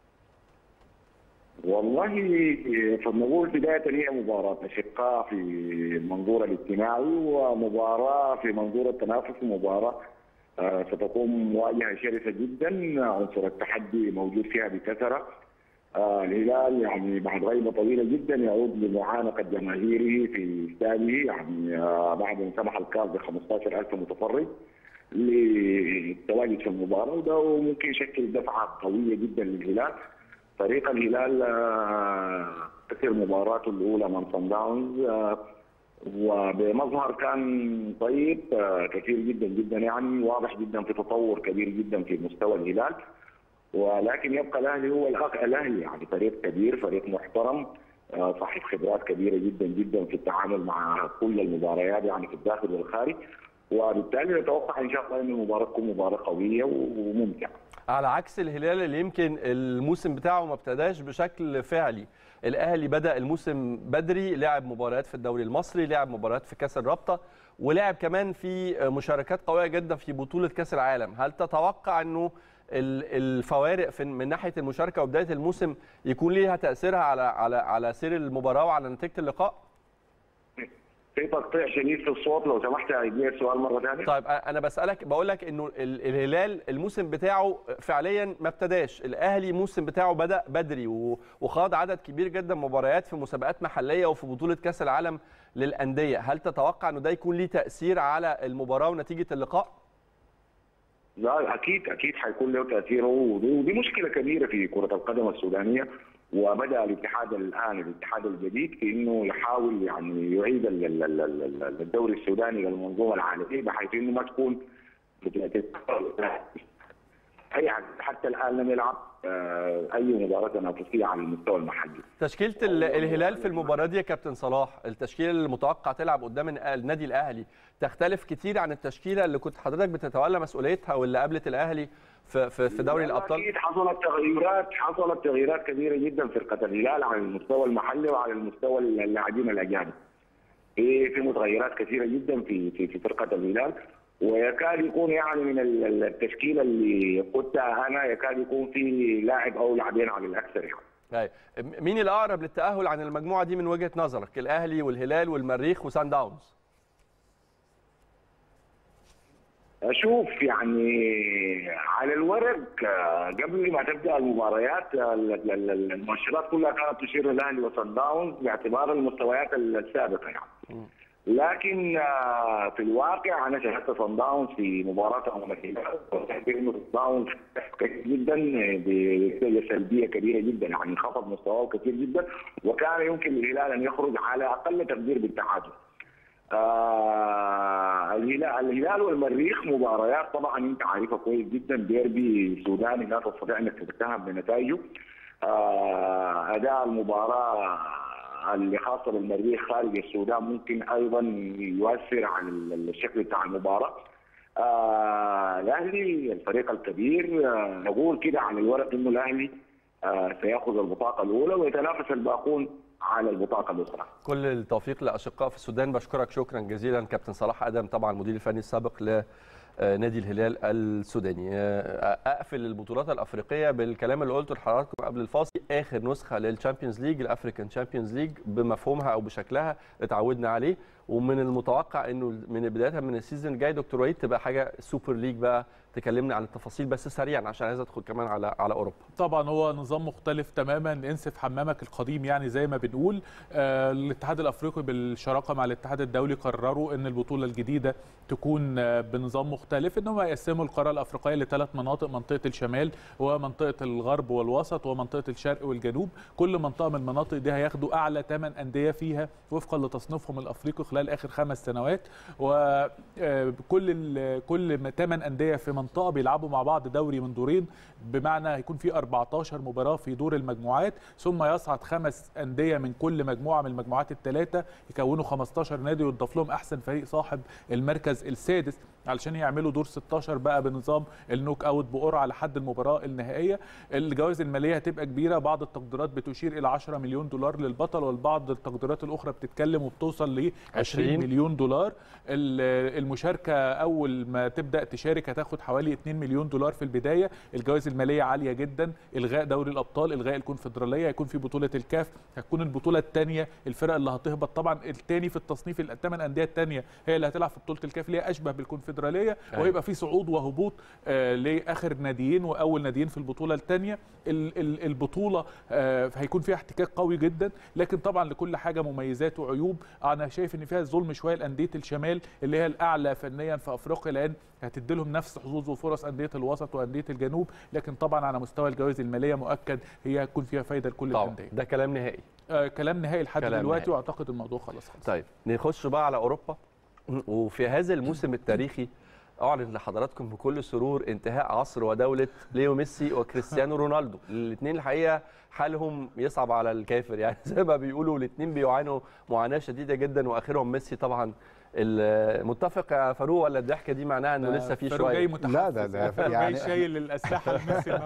والله فنقول بداية هي مباراة أشقاء في المنظور الاجتماعي ومباراة في منظور التنافس ومباراة ستكون مواجهة شرسة جدا عنصر التحدي موجود فيها بكثرة الهلال يعني بعد غيبة طويلة جدا يعود لمعانقة جماهيره في استاده يعني بعد ان سمح الكاس ب 15000 متفرج للتواجد في المباراة وده ممكن يشكل دفعة قوية جدا للهلال فريق الهلال خسر مباراته الاولى امام صن داونز وبمظهر كان طيب كثير جدا جدا يعني واضح جدا في تطور كبير جدا في مستوى الهلال ولكن يبقى الاهلي هو الاهلي يعني فريق كبير فريق محترم صاحب خبرات كبيره جدا جدا في التعامل مع كل المباريات يعني في الداخل والخارج وبالتالي نتوقع ان شاء الله ان المباراه تكون مباراه قويه وممتعه. على عكس الهلال اللي يمكن الموسم بتاعه ما ابتداش بشكل فعلي الاهلي بدا الموسم بدري لعب مباريات في الدوري المصري لعب مباريات في كاس الرابطه ولعب كمان في مشاركات قويه جدا في بطوله كاس العالم هل تتوقع انه الفوارق في من ناحيه المشاركه وبدايه الموسم يكون ليها تاثيرها على على على سير المباراه وعلى نتيجه اللقاء في تقطيع شديد في الصوت لو سمحت اعيد السؤال مره ثانيه طيب انا بسالك بقول لك انه الهلال الموسم بتاعه فعليا ما ابتداش الاهلي الموسم بتاعه بدا بدري وخاض عدد كبير جدا مباريات في مسابقات محليه وفي بطوله كاس العالم للانديه هل تتوقع انه ده يكون ليه تاثير على المباراه ونتيجه اللقاء لا اكيد اكيد حيكون له تاثير ودي مشكله كبيره في كره القدم السودانيه وبدا الاتحاد الان الاتحاد الجديد في انه يحاول يعني يعيد الدوري السوداني للمنظومه العالميه بحيث انه ما تكون اي حتى الان لم يلعب اي مباراه تنافسيه على المستوى المحلي. تشكيله الهلال في المباراه دي يا كابتن صلاح التشكيله اللي متوقع تلعب قدام النادي الاهلي تختلف كتير عن التشكيله اللي كنت حضرتك بتتولى مسؤوليتها واللي قابلت الاهلي في في, في دوري الابطال اكيد حصلت تغييرات حصلت تغييرات كبيره جدا في فرقه الهلال على المستوى المحلي وعلى المستوى اللاعبين الاجانب. في في متغيرات كثيره جدا في في, في فرقه الهلال ويكاد يكون يعني من التشكيله اللي قلتها انا يكاد يكون في لاعب او لاعبين على الاكثر يعني. مين الاقرب للتاهل عن المجموعه دي من وجهه نظرك؟ الاهلي والهلال والمريخ وسان داونز. اشوف يعني على الورق قبل ما تبدا المباريات المؤشرات كلها كانت تشير الاهلي وصن داونز باعتبار المستويات السابقه يعني. لكن في الواقع انا شاهدت صن داونز في مباراه امام الهلال صن داونز جدا بنتيجه سلبيه كبيره جدا يعني انخفض مستواه كثير جدا وكان يمكن للهلال ان يخرج على اقل تقدير بالتعادل. آه الهلال الهلال والمريخ مباريات طبعا انت عارفها كويس جدا ديربي سوداني لا تستطيع انك تتهم بنتائجه آه اداء المباراه اللي خاصه بالمريخ خارج السودان ممكن ايضا يؤثر على الشكل بتاع المباراه آه الاهلي الفريق الكبير آه نقول كده على الورق انه الاهلي آه سياخذ البطاقه الاولى ويتنافس الباقون على البطاقه الاخرى. كل التوفيق لاشقاء في السودان بشكرك شكرا جزيلا كابتن صلاح ادم طبعا المدير الفني السابق لنادي الهلال السوداني. اقفل البطولات الافريقيه بالكلام اللي قلته لحضراتكم قبل الفاصل اخر نسخه للشامبيونز ليج الافريكان شامبيونز ليج بمفهومها او بشكلها اتعودنا عليه ومن المتوقع انه من بدايه من السيزون الجاي دكتور وليد تبقى حاجه سوبر ليج بقى تكلمنا عن التفاصيل بس سريعا عشان عايز ادخل كمان على على اوروبا طبعا هو نظام مختلف تماما انسف حمامك القديم يعني زي ما بنقول آه الاتحاد الافريقي بالشراكه مع الاتحاد الدولي قرروا ان البطوله الجديده تكون آه بنظام مختلف ان هم يقسموا القاره الافريقيه لثلاث مناطق منطقه الشمال ومنطقه الغرب والوسط ومنطقه الشرق والجنوب كل منطقه من المناطق دي هياخدوا اعلى ثمان انديه فيها وفقا لتصنيفهم الافريقي خلال اخر خمس سنوات وكل كل ثمان انديه في منطقه بيلعبوا مع بعض دوري من دورين بمعنى هيكون في 14 مباراه في دور المجموعات ثم يصعد خمس انديه من كل مجموعه من المجموعات الثلاثه يكونوا 15 نادي ويضاف لهم احسن فريق صاحب المركز السادس علشان يعملوا دور 16 بقى بنظام النوك اوت بقرعه لحد المباراه النهائيه الجوائز الماليه هتبقى كبيره بعض التقديرات بتشير الى 10 مليون دولار للبطل والبعض التقديرات الاخرى بتتكلم وبتوصل ل 20 مليون دولار المشاركه اول ما تبدا تشارك هتاخد حوالي 2 مليون دولار في البدايه الجوائز الماليه عاليه جدا الغاء دوري الابطال الغاء الكونفدراليه هيكون في بطوله الكاف هتكون البطوله الثانيه الفرق اللي هتهبط طبعا الثاني في التصنيف الثمان انديه الثانيه هي اللي هتلعب في بطوله الكاف اللي هي اشبه بالكونفدراليه وهيبقى في صعود وهبوط آه لاخر ناديين واول ناديين في البطوله الثانيه البطوله آه هيكون فيها احتكاك قوي جدا لكن طبعا لكل حاجه مميزات وعيوب انا شايف ان فيها ظلم شويه لانديه الشمال اللي هي الاعلى فنيا في افريقيا لان هتدي لهم نفس حظوظ وفرص انديه الوسط وانديه الجنوب لكن طبعا على مستوى الجوائز الماليه مؤكد هي هتكون فيها فايده لكل طبعا الانديه ده كلام نهائي آه كلام نهائي لحد كلام دلوقتي نهائي. واعتقد الموضوع خلاص خلص طيب نخش بقى على اوروبا وفي هذا الموسم التاريخي اعلن لحضراتكم بكل سرور انتهاء عصر ودوله ليو ميسي وكريستيانو رونالدو الاثنين الحقيقه حالهم يصعب على الكافر يعني زي ما بيقولوا الاثنين بيعانوا معاناه شديده جدا واخرهم ميسي طبعا متفق يا فاروق ولا الضحكه دي معناها انه لسه في فاروق جاي شويه متحفز لا، ده- ده فاروق يعني- جاي شايل الاسلحه لميسي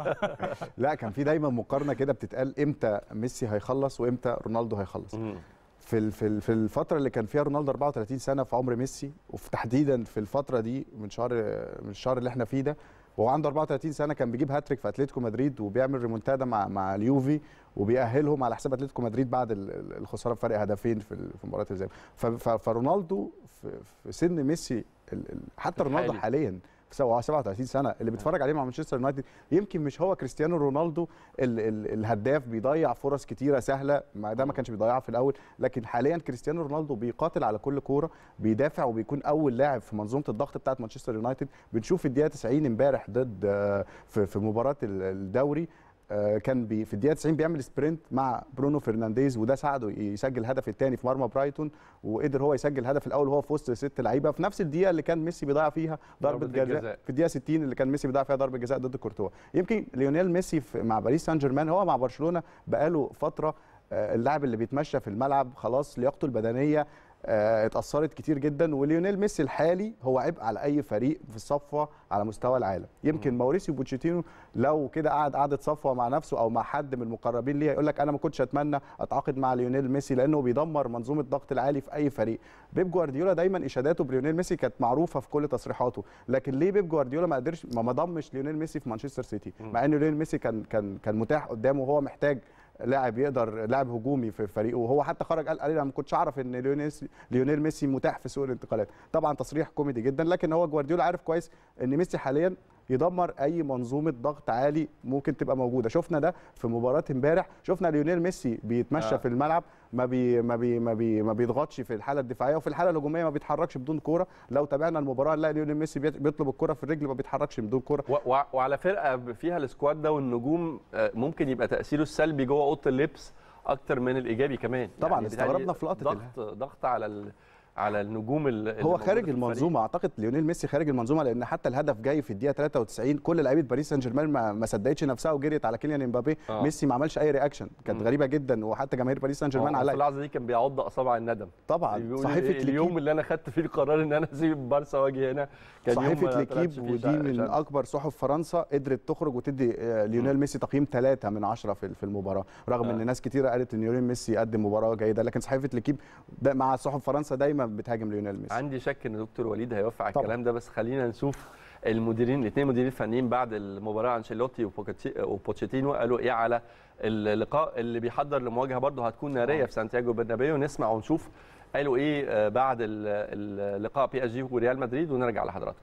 لا كان في دايما مقارنه كده بتتقال امتى ميسي هيخلص وامتى رونالدو هيخلص مم. في ال- في ال- في الفتره اللي كان فيها رونالدو 34 سنه في عمر ميسي وفي تحديدا في الفتره دي من شهر من الشهر اللي احنا فيه ده وهو عنده 34 سنه كان بيجيب هاتريك في اتلتيكو مدريد وبيعمل ريمونتادا مع مع اليوفي وبيأهلهم على حساب اتلتيكو مدريد بعد ال- ال- الخساره بفرق هدفين في ال- في مباراه الذهاب ف- ف- فرونالدو في في سن ميسي ال- ال- حتى رونالدو الحالي. حاليا في سبعة- 37 سنه اللي بيتفرج عليه مع مانشستر يونايتد يمكن مش هو كريستيانو رونالدو ال ال الهداف بيضيع فرص كتيره سهله ما ده ما كانش بيضيعها في الاول لكن حاليا كريستيانو رونالدو بيقاتل على كل كوره بيدافع وبيكون اول لاعب في منظومه الضغط بتاعه مانشستر يونايتد بنشوف في الدقيقه 90 امبارح ضد آه، في في مباراه ال- الدوري آه، كان بي في الدقيقه 90 بيعمل سبرنت مع برونو فرنانديز وده ساعده يسجل الهدف الثاني في مرمى برايتون وقدر هو يسجل الهدف الاول وهو في وسط ست لعيبه في نفس الدقيقه اللي كان ميسي بيضيع فيها ضربه ضربة جزاء الجزاء. في الدقيقه 60 اللي كان ميسي بيضيع فيها ضربه جزاء ضد كورتوا يمكن ليونيل ميسي في- مع باريس سان جيرمان هو مع برشلونه بقاله فتره آه، اللاعب اللي بيتمشى في الملعب خلاص لياقته البدنيه آه، اتأثرت كتير جدا وليونيل ميسي الحالي هو عبء على أي فريق في الصفوة على مستوى العالم يمكن ماوريسيو بوتشيتينو لو كده قعد قعدة صفوة مع نفسه أو مع حد من المقربين ليه يقول لك أنا ما كنتش أتمنى أتعاقد مع ليونيل ميسي لأنه بيدمر منظومة الضغط العالي في أي فريق بيب جوارديولا دايما إشاداته بليونيل ميسي كانت معروفة في كل تصريحاته لكن ليه بيب جوارديولا ما قدرش ما ما ضمش ليونيل ميسي في مانشستر سيتي مع ان ليونيل ميسي كان كان كان متاح قدامه وهو محتاج لاعب يقدر لاعب هجومي في فريقه وهو حتى خرج قال قال انا ما كنتش اعرف ان ليونيل ليونيل ميسي متاح في سوق الانتقالات طبعا تصريح كوميدي جدا لكن هو جوارديولا عارف كويس ان ميسي حاليا يدمر اي منظومه ضغط عالي ممكن تبقى موجوده شفنا ده في مباراه امبارح شفنا ليونيل ميسي بيتمشى آه. آه. في الملعب ما بي ما بي ما, بي ما بيضغطش في الحاله الدفاعيه وفي الحاله الهجوميه ما بيتحركش بدون كوره لو تابعنا المباراه نلاقي ليونيل ميسي بيت- بيطلب الكوره في الرجل ما بيتحركش بدون كوره و- و- وعلى فرقه فيها السكواد ده والنجوم آه، ممكن يبقى تاثيره السلبي جوه اوضه اللبس اكتر من الايجابي كمان طبعاً، بيتهيألي استغربنا في لقطة ضغط ضغط على ال... على النجوم ال- اللي هو موجودة خارج في الفريق. المنظومه اعتقد ليونيل ميسي خارج المنظومه لان حتى الهدف جاي في الدقيقه 93 كل لعيبه باريس سان جيرمان ما, ما صدقتش نفسها وجريت على كيليان امبابي آه. آه. ميسي ما عملش اي رياكشن كانت مم. غريبه جدا وحتى جماهير باريس سان جيرمان هو في على اللحظه دي كان بيعض اصابع الندم طبعا بيقول صحيفه إيه اليوم ليكيب اللي انا خدت فيه القرار ان انا اسيب بارسا واجي هنا كان يوم ما صحيفه طلعتش ليكيب فيه ودي شمس. من اكبر صحف فرنسا قدرت تخرج وتدي آه، ليونيل ميسي تقييم 3 من 10 في في المباراه رغم آه. ان ناس كتيره قالت ان ليونيل ميسي قدم مباراه جيده لكن صحيفه ليكيب ده مع صحف فرنسا دايما بتهاجم ليونيل ميسي عندي شك ان دكتور وليد هيوافق على طبعاً. الكلام ده بس خلينا نشوف المديرين الاثنين مديرين الفنيين بعد المباراه انشيلوتي وبوكاتي- وبوتشيتينو قالوا ايه على اللقاء اللي بيحضر لمواجهه برضه هتكون ناريه في سانتياغو برنابيو نسمع ونشوف قالوا ايه آه، بعد ال- اللقاء بي اس جي وريال مدريد ونرجع لحضراتكم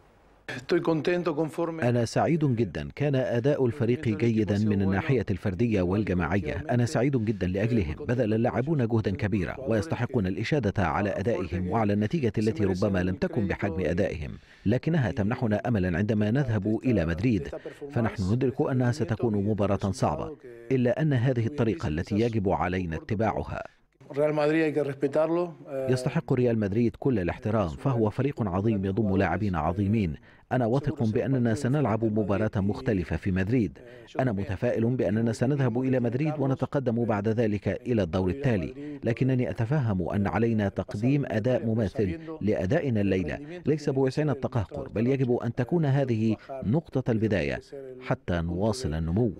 أنا سعيد جدا كان أداء الفريق جيدا من الناحية الفردية والجماعية أنا سعيد جدا لأجلهم بذل اللاعبون جهدا كبيرا ويستحقون الإشادة على أدائهم وعلى النتيجة التي ربما لم تكن بحجم أدائهم لكنها تمنحنا أملا عندما نذهب إلى مدريد فنحن ندرك أنها ستكون مباراة صعبة إلا أن هذه الطريقة التي يجب علينا اتباعها يستحق ريال مدريد كل الاحترام فهو فريق عظيم يضم لاعبين عظيمين أنا واثق بأننا سنلعب مباراة مختلفة في مدريد أنا متفائل بأننا سنذهب إلى مدريد ونتقدم بعد ذلك إلى الدور التالي لكنني أتفهم أن علينا تقديم أداء مماثل لأدائنا الليلة ليس بوسعنا التقهقر بل يجب أن تكون هذه نقطة البداية حتى نواصل النمو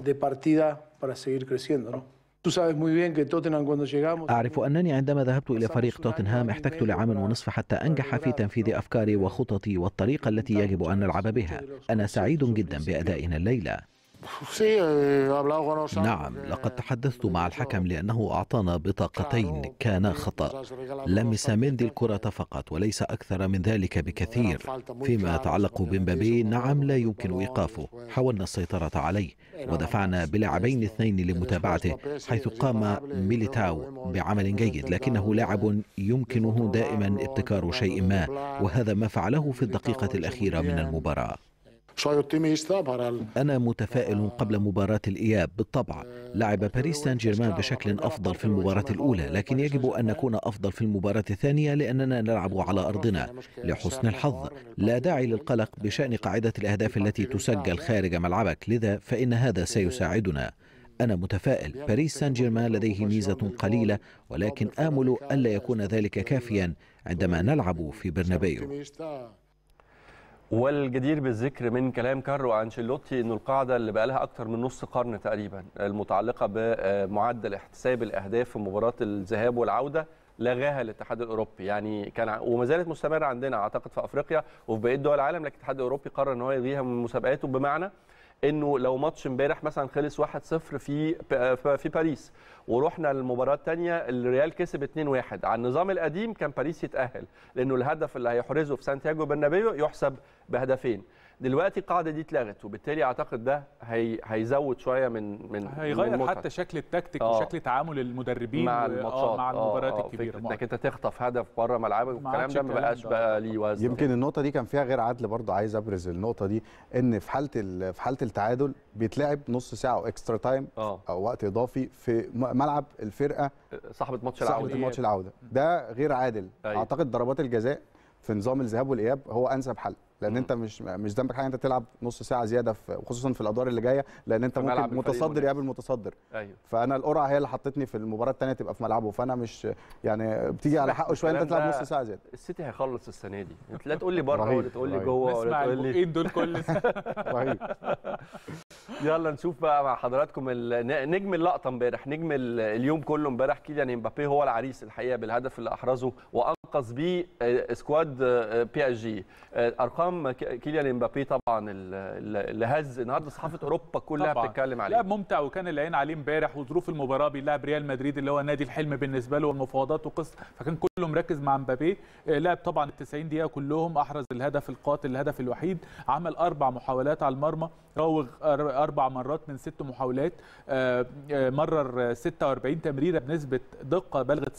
أعرف أنني عندما ذهبت إلى فريق توتنهام احتجت لعام ونصف حتى أنجح في تنفيذ أفكاري وخططي والطريقة التي يجب أن نلعب بها أنا سعيد جدا بأدائنا الليلة نعم لقد تحدثت مع الحكم لأنه أعطانا بطاقتين كانا خطأ لمس مندي الكرة فقط وليس أكثر من ذلك بكثير فيما يتعلق بمبابي نعم لا يمكن إيقافه حاولنا السيطرة عليه ودفعنا بلاعبين اثنين لمتابعته حيث قام ميليتاو بعمل جيد لكنه لاعب يمكنه دائما ابتكار شيء ما وهذا ما فعله في الدقيقة الأخيرة من المباراة أنا متفائل قبل مباراة الإياب بالطبع لعب باريس سان جيرمان بشكل أفضل في المباراة الأولى لكن يجب أن نكون أفضل في المباراة الثانية لأننا نلعب على أرضنا لحسن الحظ لا داعي للقلق بشأن قاعدة الأهداف التي تسجل خارج ملعبك لذا فإن هذا سيساعدنا أنا متفائل باريس سان جيرمان لديه ميزة قليلة ولكن آمل ألا يكون ذلك كافيا عندما نلعب في برنابيو والجدير بالذكر من كلام كارلو انشيلوتي انه القاعده اللي بقى لها اكثر من نص قرن تقريبا المتعلقه بمعدل احتساب الاهداف في مباراه الذهاب والعوده لغاها الاتحاد الاوروبي يعني كان وما زالت مستمره عندنا اعتقد في افريقيا وفي بقيه دول العالم لكن الاتحاد الاوروبي قرر ان هو يلغيها من مسابقاته بمعنى انه لو ماتش امبارح مثلا خلص 1-0 في في باريس ورحنا للمباراه الثانيه الريال كسب 2-1 على النظام القديم كان باريس يتاهل لانه الهدف اللي هيحرزه في سانتياغو برنابيو يحسب بهدفين دلوقتي القاعده دي اتلغت وبالتالي اعتقد ده هي هيزود شويه من من هيغير من حتى شكل التكتيك آه. وشكل تعامل المدربين مع و- الماتشات آه مع المباريات الكبيره انك انت تخطف هدف بره ملعبك والكلام عادش ده ما الكلام بقاش ده. بقى ليه وزن يمكن النقطة دي كان فيها غير عدل برضه عايز ابرز النقطة دي ان في حالة ال- في حالة التعادل بيتلعب نص ساعة او اكسترا تايم اه او وقت اضافي في م- ملعب الفرقة صاحبه ماتش صاحبة العوده الماتش العودة ده غير عادل أيوة. اعتقد ضربات الجزاء في نظام الذهاب والاياب هو انسب حل لان انت مش مش ذنبك حاجه انت تلعب نص ساعه زياده في وخصوصا في الادوار اللي جايه لان انت في ملعب ممكن الفريق متصدر المنافس. يقابل متصدر ايوه فانا القرعه هي اللي حطتني في المباراه الثانيه تبقى في ملعبه فانا مش يعني بتيجي على حقه شويه انت الكلام تلعب ده نص ساعه زياده السيتي هيخلص السنه دي انت لا تقول لي بره رهيب، ولا تقول لي رهيب. جوه ولا نسمع تقول لي البقين دول كل سنه رهيب يلا نشوف بقى مع حضراتكم ال- نجم اللقطه امبارح نجم ال- اليوم كله امبارح كيليان امبابي هو العريس الحقيقه بالهدف اللي احرزه وانقذ بيه آه، سكواد آه، بي اس جي آه، ارقام ك- كيليان امبابي طبعا ال- اللي هز النهارده صحافه اوروبا كلها طبعاً. بتتكلم عليه لاعب ممتع وكان العين عليه امبارح وظروف المباراه بيلعب ريال مدريد اللي هو نادي الحلم بالنسبه له والمفاوضات وقصه فكان كله مركز مع مبابي آه، لعب طبعا ال 90 دقيقه كلهم احرز الهدف القاتل الهدف الوحيد عمل اربع محاولات على المرمى راوغ أر- اربع مرات من ست محاولات آه، آه، مرر 46 تمريره بنسبه دقه بلغت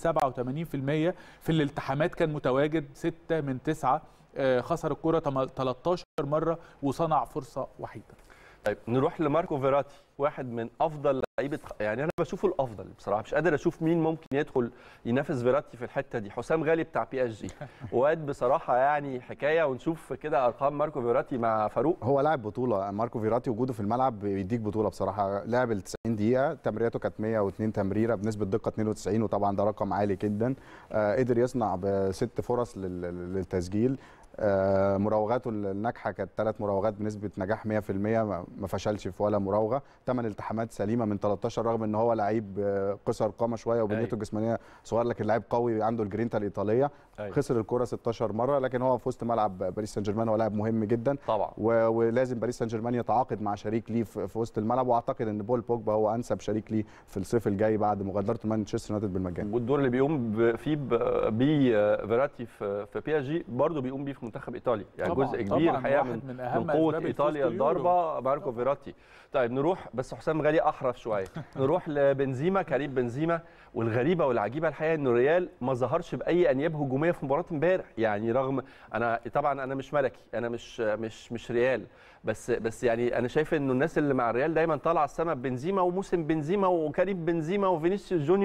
87% في الالتحامات كان متواجد 6 من 9 خسر الكره تم- 13 مره وصنع فرصه وحيده طيب نروح لماركو فيراتي واحد من افضل لعيبه يعني انا بشوفه الافضل بصراحه مش قادر اشوف مين ممكن يدخل ينافس فيراتي في الحته دي حسام غالي بتاع بي اس جي واد بصراحه يعني حكايه ونشوف كده ارقام ماركو فيراتي مع فاروق هو لاعب بطوله ماركو فيراتي وجوده في الملعب بيديك بطوله بصراحه لعب ال 90 دقيقه تمريراته كانت 102 تمريره بنسبه دقه 92 وطبعا ده رقم عالي جدا آه قدر يصنع بست فرص لل- للتسجيل آه مراوغاته الناجحه كانت ثلاث مراوغات بنسبه نجاح 100% ما ما فشلش في ولا مراوغه ثمان التحامات سليمه من 13 رغم ان هو لعيب آه، قصر قامه شويه وبنيته أيوة. الجسمانيه صغير لكن لعيب قوي عنده الجرينتا الايطاليه أيوة. خسر الكره 16 مره لكن هو في وسط ملعب باريس سان جيرمان هو لاعب مهم جدا طبعا و- ولازم باريس سان جيرمان يتعاقد مع شريك ليه في في وسط الملعب واعتقد ان بول بوجبا هو انسب شريك ليه في الصيف الجاي بعد مغادرته مانشستر يونايتد بالمجان والدور اللي بيقوم ب- فيه ب- بيه فيراتي في في بي اس جي برضه بيقوم بيه في منتخب ايطاليا يعني طبعاً، جزء طبعاً، كبير الحقيقه واحد من من أهم من قوه أسباب ايطاليا الفوز باليورو. الضربه ماركو فيراتي طيب نروح بس حسام غالي احرف شويه نروح لبنزيما كريم بنزيما والغريبه والعجيبه الحقيقه انه الريال ما ظهرش باي انياب هجوميه في مباراه امبارح يعني رغم انا طبعا انا مش ملكي انا مش مش مش ريال بس بس يعني انا شايف انه الناس اللي مع الريال دايما طالعه السما بنزيما وموسم بنزيما وكريم بنزيما وفينيسيوس جونيور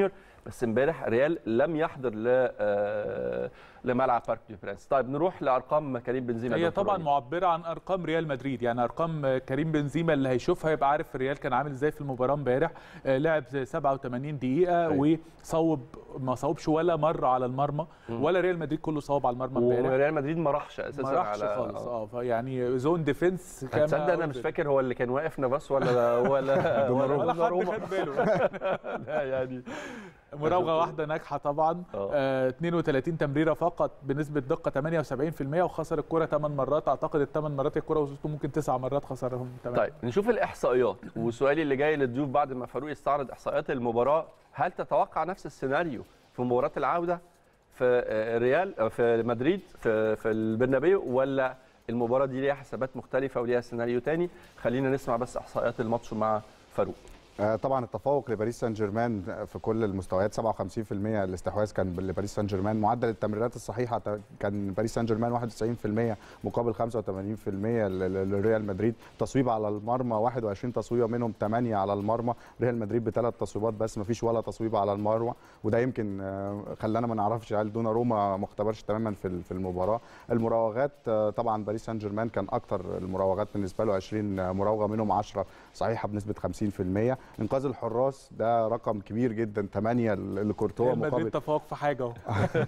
بس امبارح ريال لم يحضر ل آه، لملعب بارك دي برانس طيب نروح لارقام كريم بنزيما هي دكتور طبعا وليد. معبره عن ارقام ريال مدريد يعني ارقام كريم بنزيما اللي هيشوفها يبقى عارف الريال كان عامل ازاي في المباراه امبارح آه، لعب 87 دقيقه أيوة. وصوب ما صوبش ولا مره على المرمى ولا ريال مدريد كله صوب على المرمى امبارح وريال مدريد ما راحش اساسا ما راحش على خالص اه فيعني زون ديفنس تصدق انا مش فاكر هو اللي كان واقف نافاس ولا ولا ولا حد دوناروما. خد باله لا يعني مراوغه واحده ناجحه طبعا آه. آه 32 تمريره فقط بنسبه دقه 78% وخسر الكره 8 مرات اعتقد الثمان مرات الكره وصلته ممكن 9 مرات خسرهم 8 طيب نشوف الاحصائيات وسؤالي اللي جاي للضيوف بعد ما فاروق يستعرض احصائيات المباراه هل تتوقع نفس السيناريو في مباراه العوده في آه، ريال آه، في مدريد في في البرنابيو ولا المباراه دي ليها حسابات مختلفه وليها سيناريو تاني خلينا نسمع بس احصائيات الماتش مع فاروق آه، طبعا التفوق لباريس سان جيرمان في كل المستويات 57% الاستحواذ كان لباريس سان جيرمان معدل التمريرات الصحيحه ت- كان باريس سان جيرمان 91% مقابل 85% ل- ل- لريال مدريد تصويب على المرمى 21 تصويبه منهم 8 على المرمى ريال مدريد بثلاث تصويبات بس ما فيش ولا تصويب على المرمى وده يمكن آه، خلانا ما نعرفش هل دونا روما ما اختبرش تماما في ال- في المباراه المراوغات آه، طبعا باريس سان جيرمان كان اكتر المراوغات بالنسبه له 20 مراوغه منهم 10 صحيحه بنسبه 50% انقاذ الحراس ده رقم كبير جدا 8 لكورتوا ريال مدريد مقابل تفوق في حاجه اهو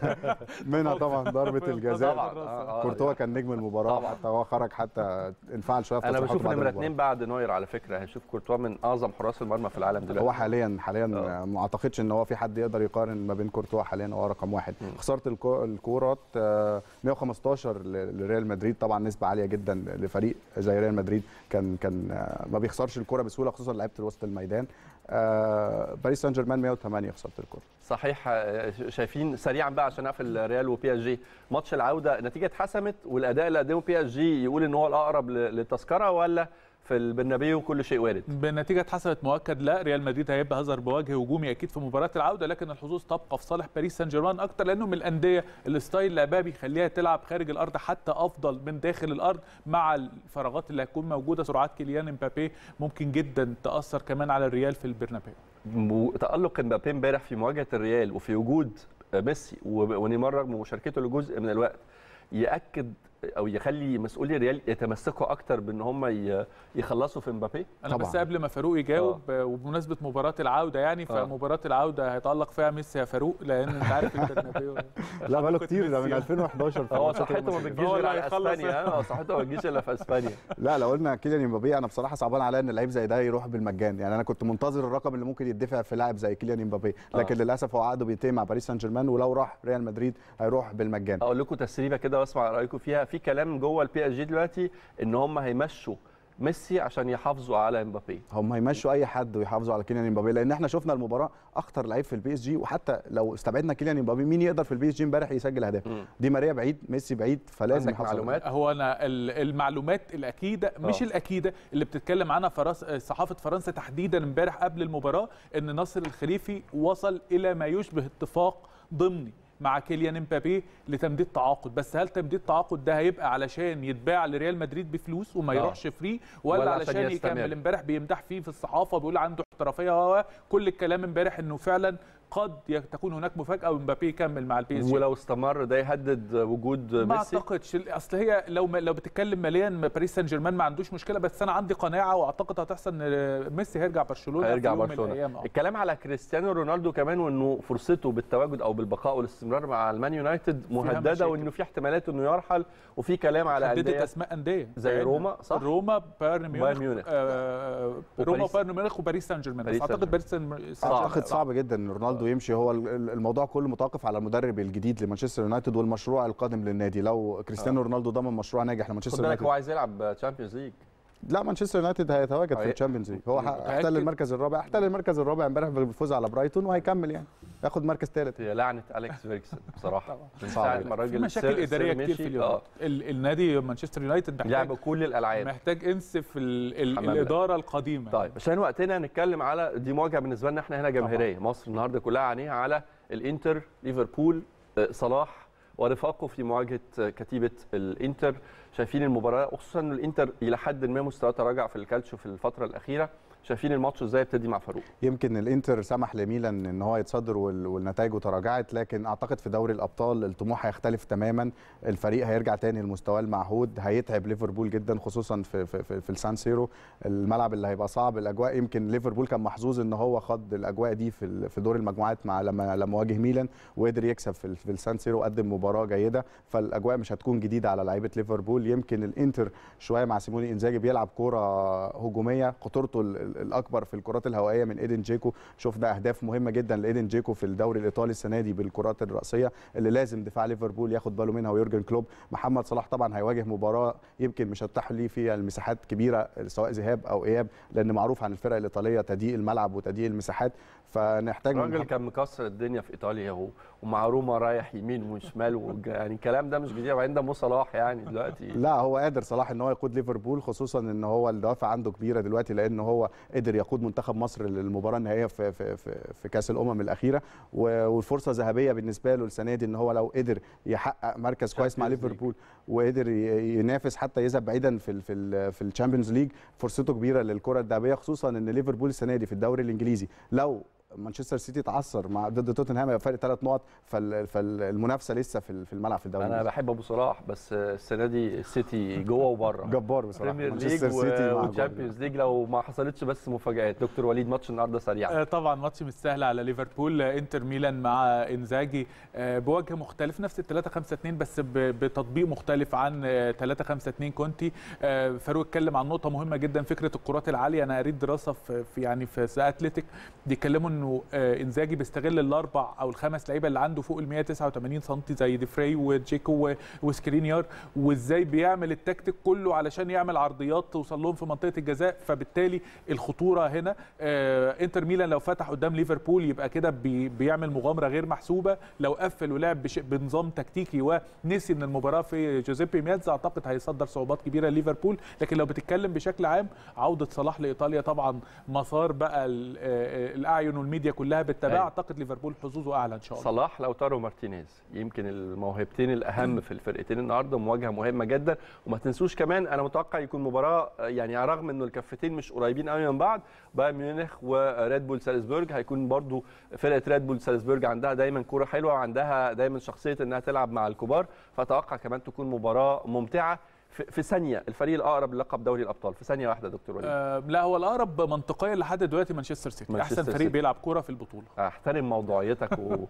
منها طبعا ضربه الجزاء طبعا آه، آه، كورتوا كان نجم المباراه طبعا. حتى هو خرج حتى انفعل شويه في انا تصريحاته بشوف بعد نمره المباراة. اثنين بعد نوير على فكره هشوف كورتوا من اعظم حراس المرمى في العالم دلوقتي هو حاليا حاليا آه. ما اعتقدش ان هو في حد يقدر يقارن ما بين كورتوا حاليا هو رقم واحد خساره الكو- الكورات آه، 115 ل- لريال مدريد طبعا نسبه عاليه جدا لفريق زي ريال مدريد كان كان آه، ما بيخسرش الكوره بسهوله خصوصا لعيبه وسط الميدان آه، باريس سان جيرمان 108 خساره الكوره صحيح آه، شايفين سريعا بقى عشان اقفل ريال وبي اس جي ماتش العوده النتيجه اتحسمت والاداء اللي قدمه بي اس جي يقول ان هو الاقرب ل- للتذكره ولا في البرنابيو كل شيء وارد بالنتيجه اتحسبت مؤكد لا ريال مدريد هيبقى هظهر بوجه هجومي اكيد في مباراه العوده لكن الحظوظ تبقى في صالح باريس سان جيرمان اكتر لانه من الانديه الستايل لعبها بيخليها تلعب خارج الارض حتى افضل من داخل الارض مع الفراغات اللي هتكون موجوده سرعات كيليان امبابي ممكن جدا تاثر كمان على الريال في البرنابيو م- تالق امبابي امبارح في مواجهه الريال وفي وجود ميسي و- ونيمار رغم مشاركته لجزء من الوقت ياكد او يخلي مسؤولي الريال يتمسكوا اكتر بان هم ي- يخلصوا في امبابي انا طبعاً. بس قبل ما فاروق يجاوب آه. وبمناسبه مباراه العوده يعني آه. فمباراه العوده هيتالق فيها ميسي يا فاروق لان انت عارف البرنابيو لا بقاله كنت كتير ده من ميسي. 2011 في هو ماتشات صحته ما المصريين. بتجيش هو غير اللي على هيخلص. اسبانيا ها؟ صحته ما بتجيش الا في اسبانيا لا لو قلنا كيليان امبابي انا بصراحه صعبان عليا ان لعيب زي ده يروح بالمجان يعني انا كنت منتظر الرقم اللي ممكن يدفع في لاعب زي كيليان امبابي لكن آه. للاسف هو عقده بينتهي مع باريس سان جيرمان ولو راح ريال مدريد هيروح بالمجان اقول لكم تسريبه كده واسمع رايكم فيها في كلام جوه البي اس جي دلوقتي ان هم هيمشوا ميسي عشان يحافظوا على امبابي هم هيمشوا اي حد ويحافظوا على كيليان امبابي لان احنا شفنا المباراه اخطر لعيب في البي اس جي وحتى لو استبعدنا كيليان امبابي مين يقدر في البي اس جي امبارح يسجل اهداف مم. دي ماريا بعيد ميسي بعيد فلازم عندك يحافظوا عليه. معلومات هو انا ال- المعلومات الاكيده مش آه. الاكيده اللي بتتكلم عنها فرنس صحافه فرنسا تحديدا امبارح قبل المباراه ان ناصر الخليفي وصل الى ما يشبه اتفاق ضمني مع كيليان امبابي لتمديد تعاقد بس هل تمديد التعاقد ده هيبقى علشان يتباع لريال مدريد بفلوس وما آه. يروحش فري ولا, ولا عشان علشان يستمر. يكمل امبارح بيمدح فيه في الصحافه بيقول عنده احترافيه و و. كل الكلام امبارح انه فعلا قد ي- تكون هناك مفاجاه ومبابي يكمل مع البي اس جي ولو استمر ده يهدد وجود ما ميسي اعتقدش اصل هي لو لو بتتكلم ماليا باريس سان جيرمان ما عندوش مشكله بس انا عندي قناعه واعتقد هتحصل ان ميسي هيرجع برشلونه في هيرجع يوم من برشلونه الأيام. آه. الكلام على كريستيانو رونالدو كمان وانه فرصته بالتواجد او بالبقاء والاستمرار مع المان يونايتد مهدده مشاكل. وانه في احتمالات انه يرحل وفي كلام على حددت انديه اسماء انديه زي لأن روما، صح؟ روما بايرن ميونخ بايرن ميونخ. آه روما وباريس. بايرن ميونخ وباريس سان جيرمان بس باريس سان اعتقد باريس سان سان اعتقد جيرمان صعب جدا ان رونالدو يمشي هو ال- ال- الموضوع كله متوقف على المدرب الجديد لمانشستر يونايتد والمشروع القادم للنادي لو كريستيانو رونالدو ضمن مشروع ناجح خد لمانشستر بالك يونايتد هو عايز يلعب تشامبيونز ليج لا مانشستر يونايتد هيتواجد في هي- الشامبيونز ليج هو ح- متأكد؟ احتل المركز الرابع احتل المركز الرابع امبارح بالفوز على برايتون وهيكمل يعني ياخد مركز ثالث هي لعنه اليكس فيرجسون بصراحه من صعب ساعه جدا. ما في الراجل مشاكل سير- اداريه سير كتير في مشي، اليوم اه ال- النادي مانشستر يونايتد محتاج لعب كل الالعاب محتاج انس في ال ال حمام الاداره القديمه طيب عشان وقتنا هنتكلم على دي مواجهه بالنسبه لنا احنا هنا جماهيريه مصر النهارده كلها عينيها على الانتر ليفربول آه، صلاح ورفاقه في مواجهه آه، كتيبه الانتر شايفين المباراه وخصوصا ان الانتر الى حد ما مستواه تراجع في الكالتشو في الفتره الاخيره شايفين الماتش ازاي يبتدي مع فاروق يمكن الانتر سمح لميلان ان هو يتصدر والنتائج تراجعت لكن اعتقد في دوري الابطال الطموح هيختلف تماما الفريق هيرجع تاني لمستواه المعهود هيتعب ليفربول جدا خصوصا في في في, في السان سيرو الملعب اللي هيبقى صعب الاجواء يمكن ليفربول كان محظوظ ان هو خد الاجواء دي في في دور المجموعات مع لما لما واجه ميلان وقدر يكسب في, في السان سيرو قدم مباراه جيده فالاجواء مش هتكون جديده على لعيبه ليفربول يمكن الانتر شويه مع سيموني انزاجي بيلعب كوره هجوميه خطورته الاكبر في الكرات الهوائيه من ايدن جيكو شفنا اهداف مهمه جدا لايدن جيكو في الدوري الايطالي السنه دي بالكرات الراسيه اللي لازم دفاع ليفربول ياخد باله منها ويورجن كلوب محمد صلاح طبعا هيواجه مباراه يمكن مش هتتاح ليه فيها المساحات كبيره سواء ذهاب او اياب لان معروف عن الفرق الايطاليه تضييق الملعب وتضييق المساحات فنحتاج الراجل كان مكسر الدنيا في ايطاليا هو ومع روما رايح يمين وشمال يعني الكلام ده مش جديد وبعدين ده مو صلاح يعني دلوقتي لا هو قادر صلاح ان هو يقود ليفربول خصوصا ان هو الدوافع عنده كبيره دلوقتي لان هو قدر يقود منتخب مصر للمباراه النهائيه في في في, في كاس الامم الاخيره والفرصه ذهبيه بالنسبه له السنه دي ان هو لو قدر يحقق مركز كويس مع ليفربول وقدر ينافس حتى يذهب بعيدا في ال في ال في الشامبيونز ليج فرصته كبيره للكره الذهبيه خصوصا ان ليفربول السنه دي في الدوري الانجليزي لو مانشستر سيتي تعثر مع ضد توتنهام يبقى فرق ثلاث نقط فالمنافسه لسه في الملعب في الدوري انا بحب ابو صلاح بس السنه دي السيتي جوه وبره جبار بصراحه مانشستر سيتي وتشامبيونز ليج لو ما حصلتش بس مفاجات دكتور وليد ماتش النهارده سريع طبعا ماتش مش سهل على ليفربول انتر ميلان مع انزاجي بوجه مختلف نفس ال 3 5 2 بس بتطبيق مختلف عن 3 5 2 كونتي فاروق اتكلم عن نقطه مهمه جدا فكره الكرات العاليه انا قريت دراسه في يعني في اتلتيك بيتكلموا انه انزاجي بيستغل الاربع او الخمس لعيبه اللي عنده فوق ال 189 سم زي ديفري وجيكو وسكرينيار وازاي بيعمل التكتيك كله علشان يعمل عرضيات توصل لهم في منطقه الجزاء فبالتالي الخطوره هنا انتر ميلان لو فتح قدام ليفربول يبقى كده بي بيعمل مغامره غير محسوبه لو قفل ولعب بنظام تكتيكي ونسي ان المباراه في جوزيبي مياتزا اعتقد هيصدر صعوبات كبيره لليفربول لكن لو بتتكلم بشكل عام عوده صلاح لايطاليا طبعا مسار بقى الاعين والميديا كلها بتتابع اعتقد ليفربول حظوظه اعلى ان شاء الله صلاح لو تارو مارتينيز يمكن الموهبتين الاهم في الفرقتين النهارده مواجهه مهمه جدا وما تنسوش كمان انا متوقع يكون مباراه يعني رغم انه الكفتين مش قريبين قوي من بعض بايرن ميونخ وريد بول سالزبورج هيكون برضو فرقه ريد بول سالزبورج عندها دايما كوره حلوه وعندها دايما شخصيه انها تلعب مع الكبار فاتوقع كمان تكون مباراه ممتعه في ثانيه الفريق الاقرب للقب دوري الابطال في ثانيه واحده دكتور وليد آه لا هو الاقرب منطقيا لحد دلوقتي مانشستر سيتي احسن فريق سيتي. بيلعب كوره في البطوله احترم موضوعيتك و...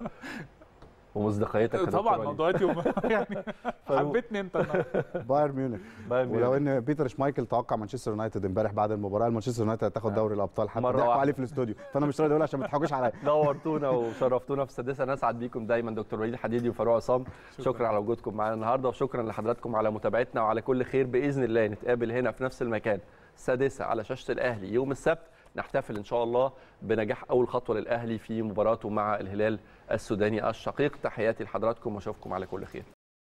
ومصداقيتك طبعا موضوعيتي و... يعني حبيتني انت بايرن ميونخ ولو ان بيتر شمايكل توقع مانشستر يونايتد امبارح بعد المباراه مانشستر يونايتد هتاخد دوري الابطال حتى ضحكوا عليه في الاستوديو فانا مش راضي اقول عشان ما تضحكوش عليا نورتونا وشرفتونا في السادسه نسعد بيكم دايما دكتور وليد الحديدي وفاروق عصام شكرا. شكرا على وجودكم معانا النهارده وشكرا لحضراتكم على متابعتنا وعلى كل خير باذن الله نتقابل هنا في نفس المكان السادسه على شاشه الاهلي يوم السبت نحتفل ان شاء الله بنجاح اول خطوه للاهلي في مباراته مع الهلال السوداني الشقيق تحياتي لحضراتكم واشوفكم على كل خير